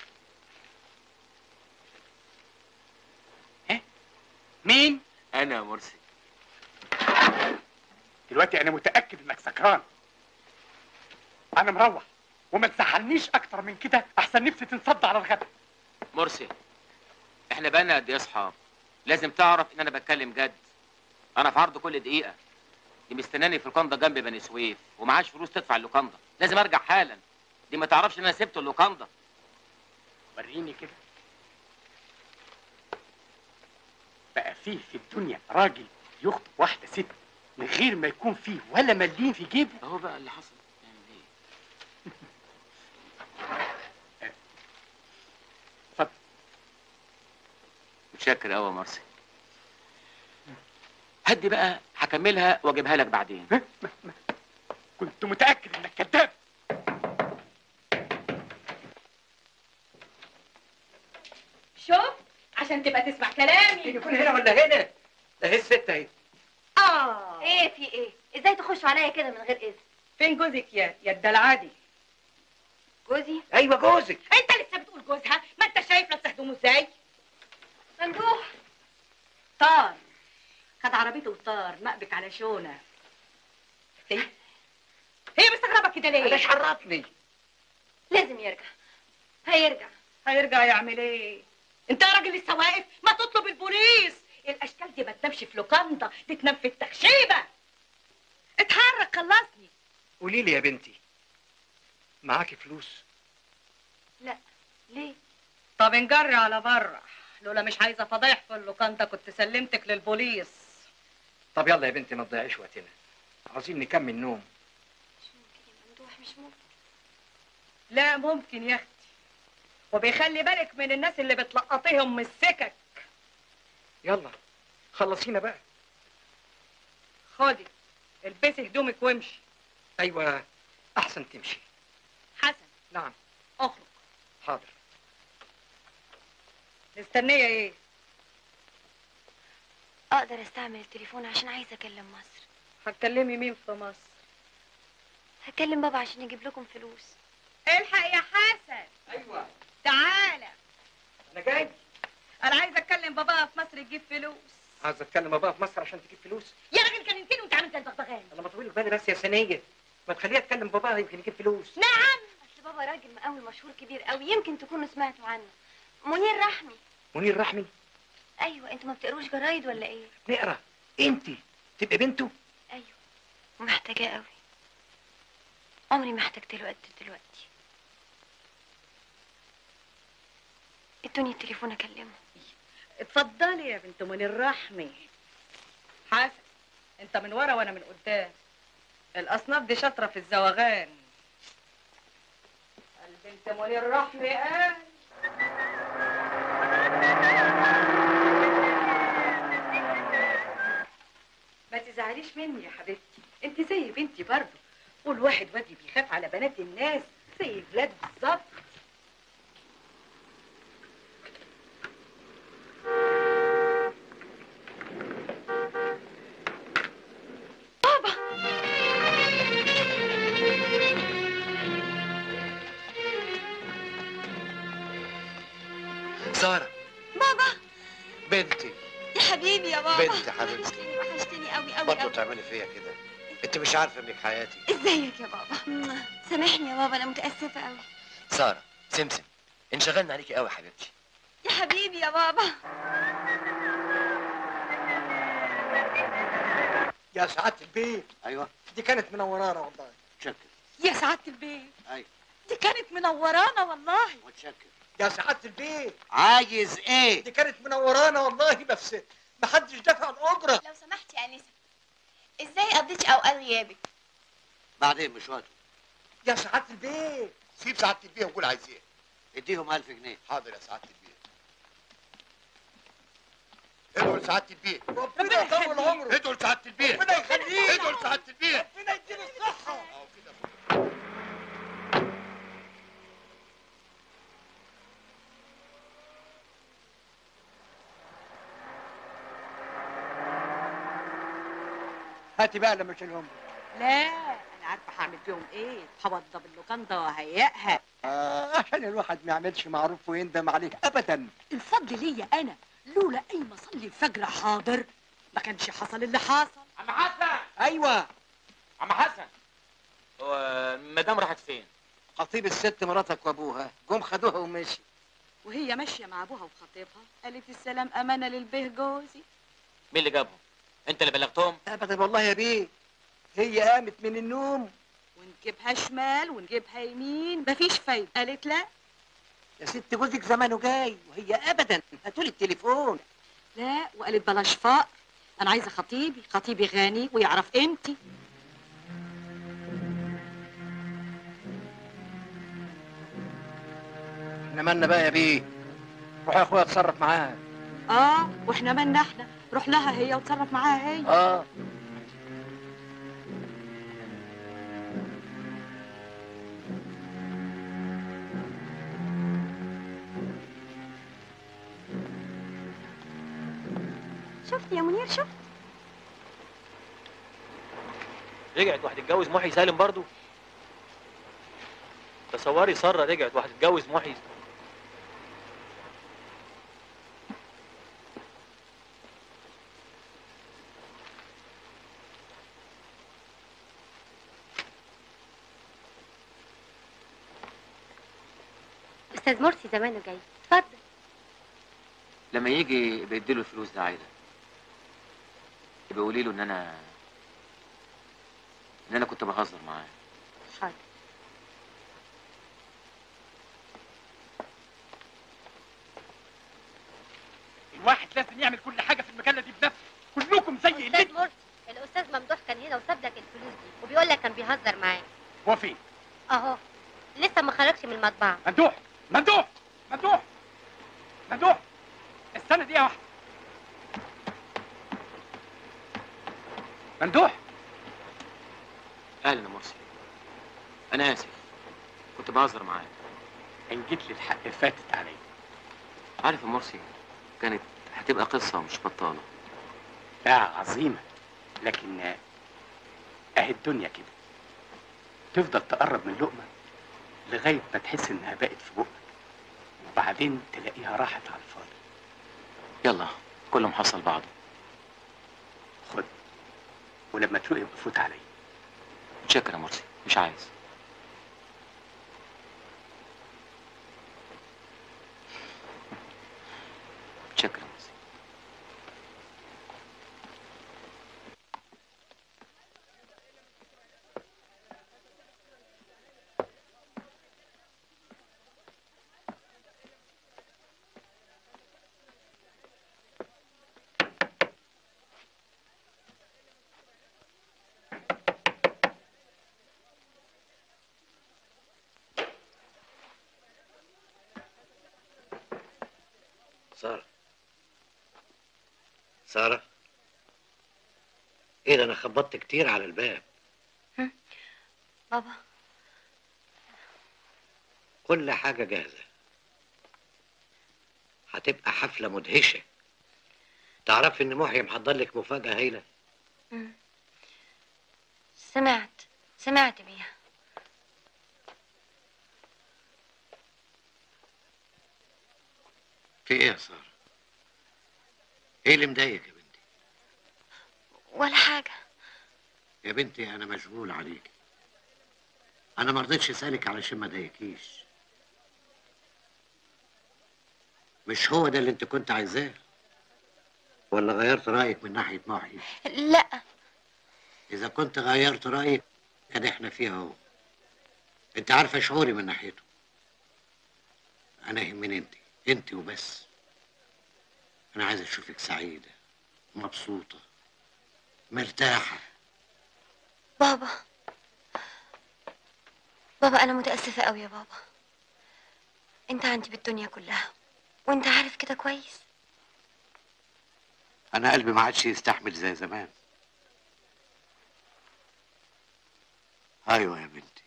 مين انا يا مرسي دلوقتي انا متاكد انك سكران انا مروح وما تزعلنيش اكتر من كده احسن نفسي تنصد على الغدا مرسي احنا بقالنا قد ايه اصحاب لازم تعرف ان انا بتكلم جد انا في عرض كل دقيقه دي مستناني في اللوكاندا جنب بني سويف ومعاش فلوس تدفع اللوكاندا لازم ارجع حالا دي ما تعرفش ان انا سبت اللوكاندا وريني كده بقى فيه في الدنيا راجل يخطب واحده ست من غير ما يكون فيه ولا مليم في جيبه اهو بقى اللي حصل اتفضل متشكر قوي يا مرسي هدي بقى هكملها واجيبها لك بعدين كنت متاكد انك كذاب شوف عشان تبقى تسمع كلامي يكون هنا ولا هنا ده هي الست اهي اه ايه في ايه ازاي تخشوا عليا كده من غير اذن فين جوزك يا يا الدلعادي جوزي ايوه جوزك انت لسه بتقول جوزها ما انت شايف نفس هدومه ازاي ممدوح طار خد عربيته وطار مقبك على شونه هي هي مستغربه كده ليه؟ ايش عرفني لازم يرجع هيرجع هيرجع يعمل ايه؟ انت يا راجل لسه واقف ما تطلب البوليس الاشكال دي ما تنامش في لوكاندا دي تنام في التخشيبه اتحرك خلصني قولي لي يا بنتي معاكي فلوس لا ليه طب انجري على بره لولا مش عايزه فضايح في اللوكاندا كنت سلمتك للبوليس طب يلا يا بنتي ما تضيعيش وقتنا عاوزين نكمل نوم ممدوح مش ممكن لا ممكن يا اختي وبيخلي بالك من الناس اللي بتلقطيهم من السكك يلا خلصينا بقى خدي البسي هدومك وامشي ايوه احسن تمشي حسن نعم اخرج حاضر مستنيه ايه اقدر استعمل التليفون عشان عايزه اكلم مصر هتكلمي مين في مصر هكلم بابا عشان يجيب لكم فلوس الحق يا حسن ايوه تعالى انا جاي انا عايزه اتكلم بابا في مصر يجيب فلوس عاوز اتكلم ابقى في مصر عشان تجيب فلوس يا راجل كان يمكن وانت عامل زي البغبغان انا ما طويل بالي بس يا سنيه ما تخليها تكلم باباها يمكن يجيب فلوس نعم اصل بابا راجل مقاول مشهور كبير قوي يمكن تكونوا سمعتوا عنه منير رحمي منير رحمي ايوه انتوا ما بتقروش جرايد ولا ايه نقرا انت تبقى بنته ايوه محتاجاه قوي عمري ما احتجت له قد دلوقتي ادوني التليفون اكلمه اتفضلي يا بنت منير رحمي حسن انت من ورا وانا من قدام الاصناف دي شاطره في الزواغان البنت منير رحمي قال ما تزعليش مني يا حبيبتي انت زي بنتي برضه والواحد وادي بيخاف على بنات الناس زي الولاد بالظبط ساره بابا بنتي يا حبيبي يا بابا بنتي حبيبتي وحشتني قوي قوي برضه قوي تعملي فيا كده انت مش عارفه انك حياتي ازيك يا بابا سامحني يا بابا انا متاسفه قوي ساره سمسم انشغلنا عليكي قوي يا حبيبتي يا حبيبي يا بابا يا سعاده البيت ايوه دي كانت منورانا والله متشكر يا سعاده البيت ايوه دي كانت منورانا والله متشكر يا سعاده البيت عايز ايه دي كانت منورانا والله بس ما حدش دفع الاجره لو سمحت يا انسه ازاي قضيتي اوقات غيابك بعدين مش وقته يا سعاده البيت سيب سعاده البيه وقول عايز ايه اديهم 1000 جنيه حاضر يا سعاده البيه ادعوا لسعاده البيه ربنا يطول عمره ادعوا لسعاده البيه ربنا يخليك ادعوا لسعاده البيه ربنا يديله الصحه هاتي بقى لما اشيلهم لا انا عارفه هعمل فيهم ايه هوضب اللوكاندا وهيئها آه عشان الواحد ما يعملش معروف ويندم عليه ابدا الفضل ليا انا لولا اي ما اصلي الفجر حاضر ما كانش حصل اللي حصل عم حسن ايوه عم حسن هو المدام راحت فين؟ خطيب الست مراتك وابوها جم خدوها ومشي وهي ماشيه مع ابوها وخطيبها قالت السلام امانه للبيه جوزي مين اللي جابهم؟ انت اللي بلغتهم؟ ابدا والله يا بيه هي قامت من النوم ونجيبها شمال ونجيبها يمين مفيش فايده قالت لا يا ست جوزك زمانه جاي وهي ابدا هاتولي التليفون لا وقالت بلاش فقر انا عايزه خطيبي خطيبي غني ويعرف قيمتي احنا مالنا بقى يا بيه روح يا اخويا اتصرف معاها اه واحنا مالنا احنا روح لها هي وتصرف معاها هي اه شفت يا منير شفت رجعت وهتتجوز محي سالم برضو تصوري ساره رجعت وهتتجوز محي الاستاذ مرسي زمانه جاي اتفضل لما يجي بيديله الفلوس ده عايده يبقى قولي له ان انا ان انا كنت بهزر معاه حاضر الواحد لازم يعمل كل حاجه في المجله دي بنفسه كلكم زي استاذ الليل مرسي الاستاذ ممدوح كان هنا وساب لك الفلوس دي وبيقول لك كان بيهزر معاك هو فين اهو لسه ما خرجش من المطبعه ممدوح ممدوح ممدوح ممدوح استنى دقيقه واحده ممدوح اهلا يا مرسي انا اسف كنت بهزر معاه ان جيت لي الحق فاتت عليا عارف يا مرسي كانت هتبقى قصه مش بطاله لا عظيمه لكن آه، اهي الدنيا كده تفضل تقرب من لقمه لغايه ما تحس انها بقت في بقك وبعدين تلاقيها راحت على الفاضي يلا كله محصل بعضه خد ولما تروق يبقى فوت عليا متشكر يا مرسي مش عايز متشكر يا مرسي سارة سارة ايه ده انا خبطت كتير على الباب بابا كل حاجة جاهزة هتبقى حفلة مدهشة تعرف ان محي محضر لك مفاجأة هايلة مم. سمعت سمعت بيها في ايه يا سارة ايه اللي مضايقك يا بنتي ولا حاجة يا بنتي انا مشغول عليكي انا ما رضيتش اسالك علشان ما اضايقكيش مش هو ده اللي انت كنت عايزاه ولا غيرت رايك من ناحيه محي لا اذا كنت غيرت رايك كان احنا فيها اهو انت عارفه شعوري من ناحيته انا يهمني انت انت وبس انا عايز اشوفك سعيده مبسوطه مرتاحه بابا بابا أنا متأسفة أوي يا بابا أنت عندي بالدنيا كلها وأنت عارف كده كويس انا قلبي ما عادش يستحمل زي زمان ايوه يا بنتي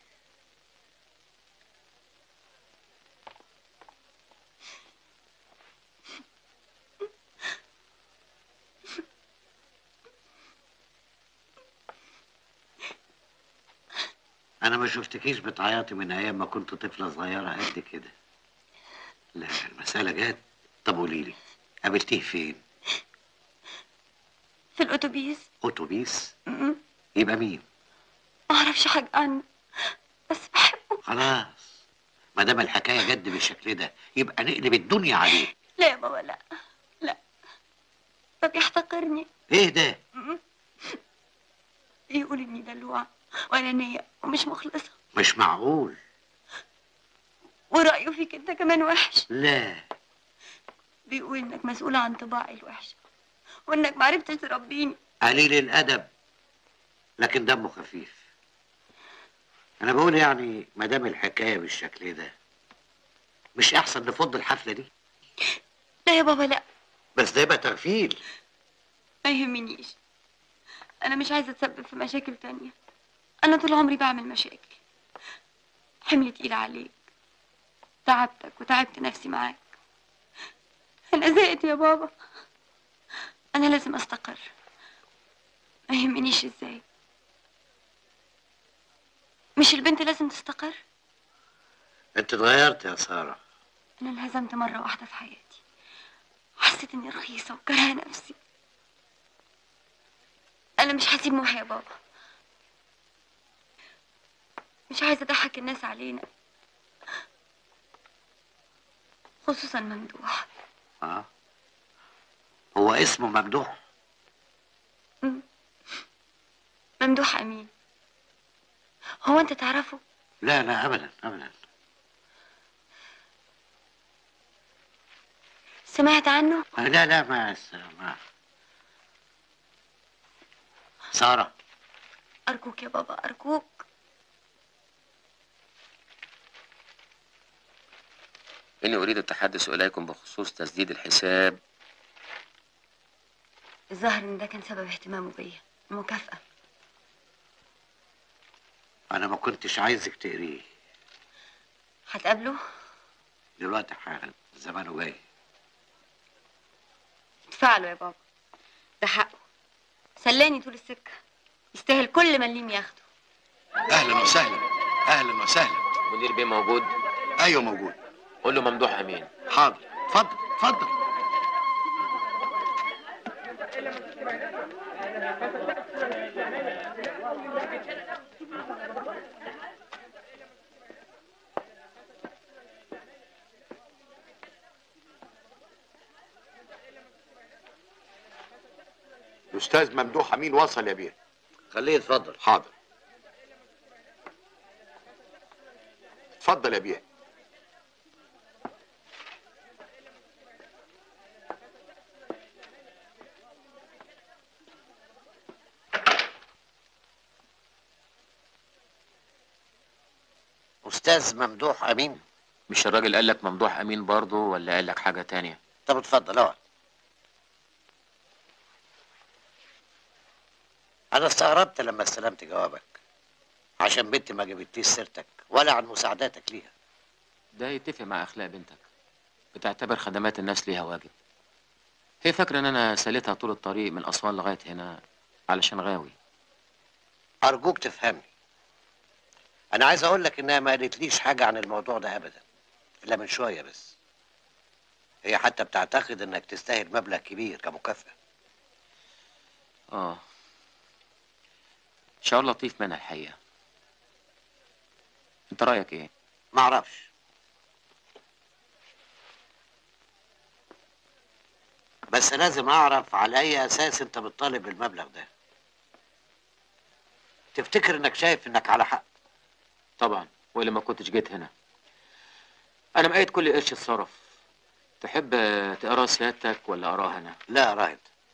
انا ما شفتكيش بتعيطي من ايام ما كنت طفله صغيره قد كده لا المساله جت طب قولي لي قابلتيه فين في الأتوبيس اتوبيس م- يبقى مين ما أعرفش حاجة عنه بس بحبه خلاص ما دام الحكايه جد بالشكل ده يبقى نقلب الدنيا عليه لا يا بابا لا لا ده بيحتقرني ايه ده م- يقول إني دلوعة وأنانية ومش مخلصة مش معقول ورأيه فيك أنت كمان وحش لا بيقول إنك مسؤولة عن طباعي الوحشة وإنك معرفتش تربيني قليل الادب لكن دمه خفيف انا بقول يعني ما دام الحكايه بالشكل ده مش احسن نفض الحفله دي لا يا بابا لا بس ده يبقى تغفيل ما يهمنيش أنا مش عايزة أتسبب في مشاكل تانية أنا طول عمري بعمل مشاكل حمل تقيل عليك تعبتك وتعبت نفسي معاك أنا زهقت يا بابا أنا لازم أستقر ما يهمنيش إزاي مش البنت لازم تستقر انت اتغيرت يا ساره أنا انهزمت مرة واحدة في حياتي حسيت إني رخيصة وكارهة نفسي أنا مش هسيب محي يا بابا مش عايزة أضحك الناس علينا خصوصا ممدوح اه هو اسمه ممدوح ممدوح امين هو انت تعرفه لا لا ابدا ابدا سمعت عنه آه، لا لا ما ما سارة ارجوك يا بابا ارجوك إني أريد التحدث إليكم بخصوص تسديد الحساب الظاهر ان ده كان سبب اهتمامه بيا المكافأة انا ما كنتش عايزك تقريه هتقابله دلوقتي حالا زمانه جاي ادفع له يا بابا ده حقه سلاني طول السكة يستاهل كل مليم ياخده اهلا وسهلا اهلا وسهلا مدير بيه موجود ايوه موجود قول له ممدوح أمين حاضر اتفضل اتفضل الاستاذ ممدوح امين وصل يا بيه خليه يتفضل حاضر اتفضل يا بيه استاذ ممدوح امين مش الراجل قال لك ممدوح أمين برضه ولا قال لك حاجة تانية طب اتفضل اقعد انا استغربت لما استلمت جوابك عشان بنتي ما جابتليش سيرتك ولا عن مساعداتك ليها ده يتفق مع أخلاق بنتك بتعتبر خدمات الناس ليها واجب هي فاكرة إن أنا سالتها طول الطريق من أسوان لغاية هنا علشان غاوي ارجوك تفهمني انا عايز اقول لك انها ما قالتليش حاجه عن الموضوع ده ابدا الا من شويه بس هي حتى بتعتقد انك تستاهل مبلغ كبير كمكافاه آه شعور لطيف منها الحقيقة أنت رأيك إيه؟ معرفش بس لازم اعرف على اي اساس انت بتطالب بالمبلغ ده تفتكر انك شايف انك على حق طبعا وإلا ما كنتش جيت هنا أنا مقيد كل قرش اتصرف تحب تقرا سيادتك ولا أقراها أنا؟ لا راهد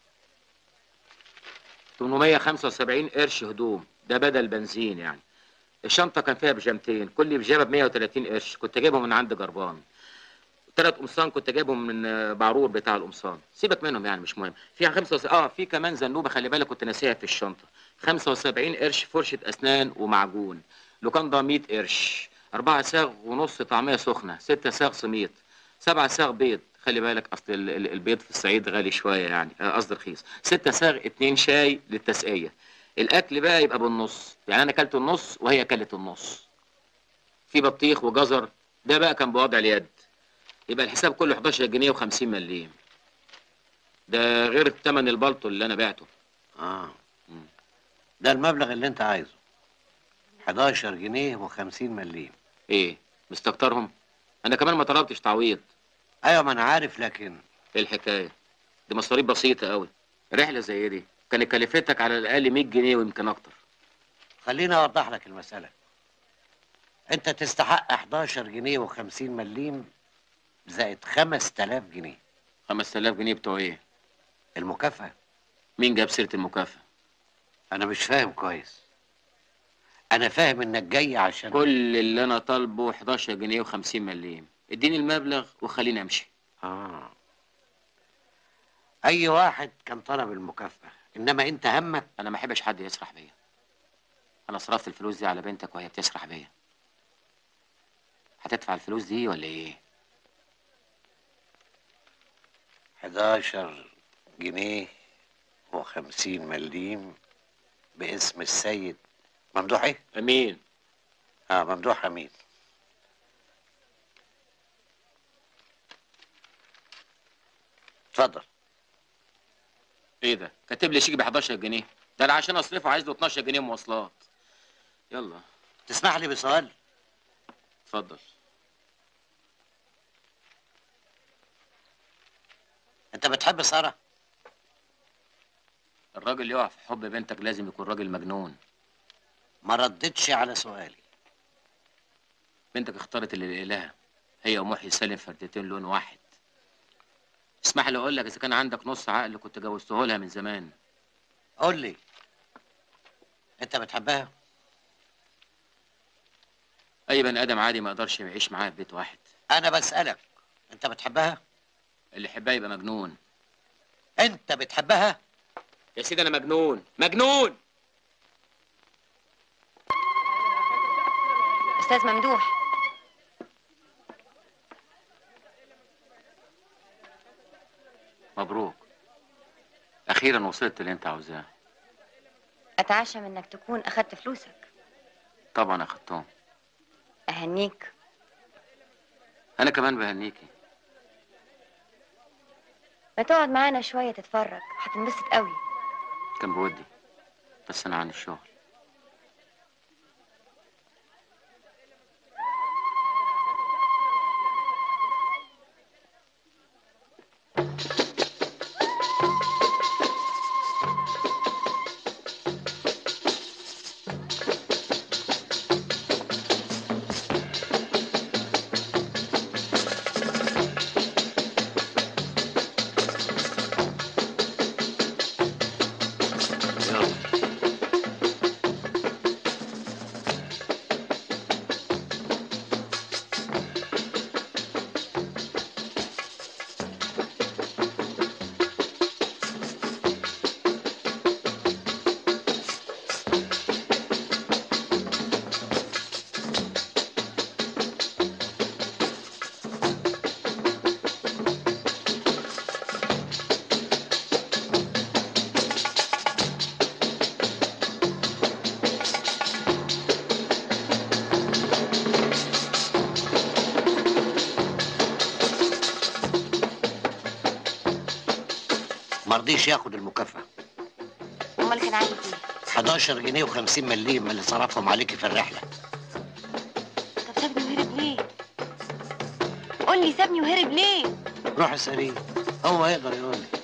875 قرش هدوم ده بدل بنزين يعني الشنطة كان فيها بيجامتين كل بيجامة ب 130 قرش كنت جايبهم من عند جربان ثلاث قمصان كنت جايبهم من آه، بعرور بتاع القمصان سيبك منهم يعني مش مهم في خمسة وس... اه في كمان زنوبة خلي بالك كنت ناسيها في الشنطة 75 قرش فرشة أسنان ومعجون لوكاندا 100 قرش أربعة ساغ ونص طعمية سخنة ستة ساغ سميط سبعة ساغ بيض خلي بالك أصل ال- ال- البيض في الصعيد غالي شوية يعني آه، قصدي رخيص ستة ساغ اتنين شاي للتسقية الأكل بقى يبقى بالنص يعني أنا أكلت النص وهي أكلت النص في بطيخ وجزر ده بقى كان بوضع اليد يبقى الحساب كله 11 جنيه و50 مليم ده غير ثمن البلطو اللي انا بعته اه ده المبلغ اللي انت عايزه 11 جنيه و50 مليم ايه مستكترهم انا كمان ما طلبتش تعويض ايوه ما انا عارف لكن ايه الحكايه دي مصاريف بسيطه قوي رحله زي دي كانت كلفتك على الاقل 100 جنيه ويمكن اكتر خليني اوضح لك المساله انت تستحق 11 جنيه و50 مليم زائد 5000 جنيه 5000 جنيه بتوع ايه المكافاه مين جاب سيره المكافاه انا مش فاهم كويس انا فاهم انك جاي عشان كل اللي انا طالبه 11 جنيه و50 مليم اديني المبلغ وخليني امشي اه اي واحد كان طلب المكافاه انما انت همك انا ما احبش حد يسرح بيا انا صرفت الفلوس دي على بنتك وهي بتسرح بيا هتدفع الفلوس دي ولا ايه 11 جنيه و50 مليم باسم السيد ممدوح ايه؟ امين اه ممدوح امين اتفضل ايه ده كاتب لي شيك ب 11 جنيه ده انا عشان اصرفه عايز له 12 جنيه مواصلات يلا تسمح لي بسؤال اتفضل انت بتحب ساره الراجل يقع في حب بنتك لازم يكون راجل مجنون ما ردتش على سؤالي بنتك اختارت اللي لها هي ومحي سالم فردتين لون واحد اسمح لي اقول لك اذا كان عندك نص عقل كنت جوزته لها من زمان قول لي انت بتحبها اي بني ادم عادي ما يقدرش يعيش معاها في بيت واحد انا بسالك انت بتحبها اللي يحبها يبقى مجنون انت بتحبها يا سيدي انا مجنون مجنون استاذ ممدوح مبروك اخيرا وصلت اللي انت عاوزاه اتعشم انك تكون اخدت فلوسك طبعا اخدتهم اهنيك انا كمان بهنيكي ما تقعد معانا شويه تتفرج هتنبسط قوي كان بودي بس انا عن الشغل مرضيش ياخد المكافأة امال كان عايز ايه 11 جنيه و50 مليم من اللي صرفهم عليكي في الرحلة طب سابني وهرب ليه قول لي سابني وهرب ليه روح اسأليه هو يقدر يقول لك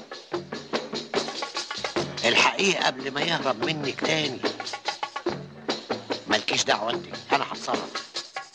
الحقيقة قبل ما يهرب منك تاني مالكيش دعوة انت انا هتصرف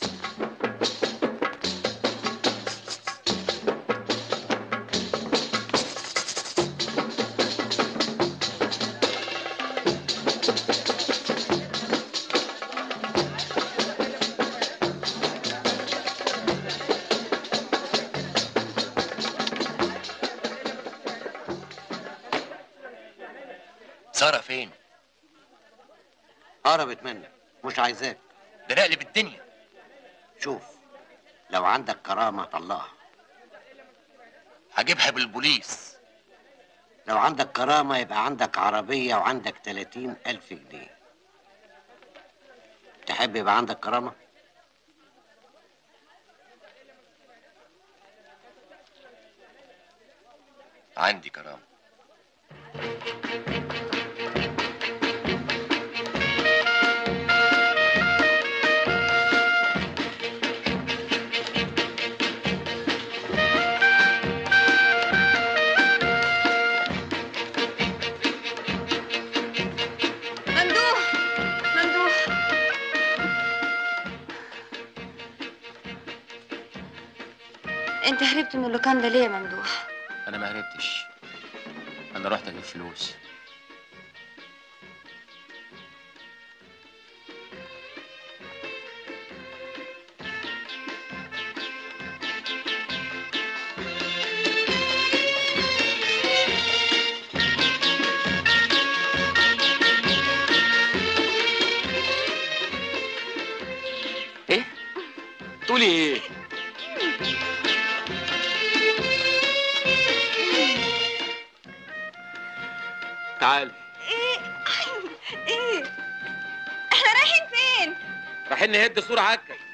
سارة فين؟ قربت منك مش عايزاك ده نقلب الدنيا شوف لو عندك كرامة طلعها هجيبها بالبوليس لو عندك كرامة يبقى عندك عربية وعندك 30 ألف جنيه تحب يبقى عندك كرامة؟ عندي كرامة ممدوح ممدوح انت هربت من اللوكان ده ليه يا ممدوح انا ما هربتش انا رحت اجيب فلوس ايه تقولي ايه تعال ايه ايه احنا رايحين فين رايحين نهد صورة عكا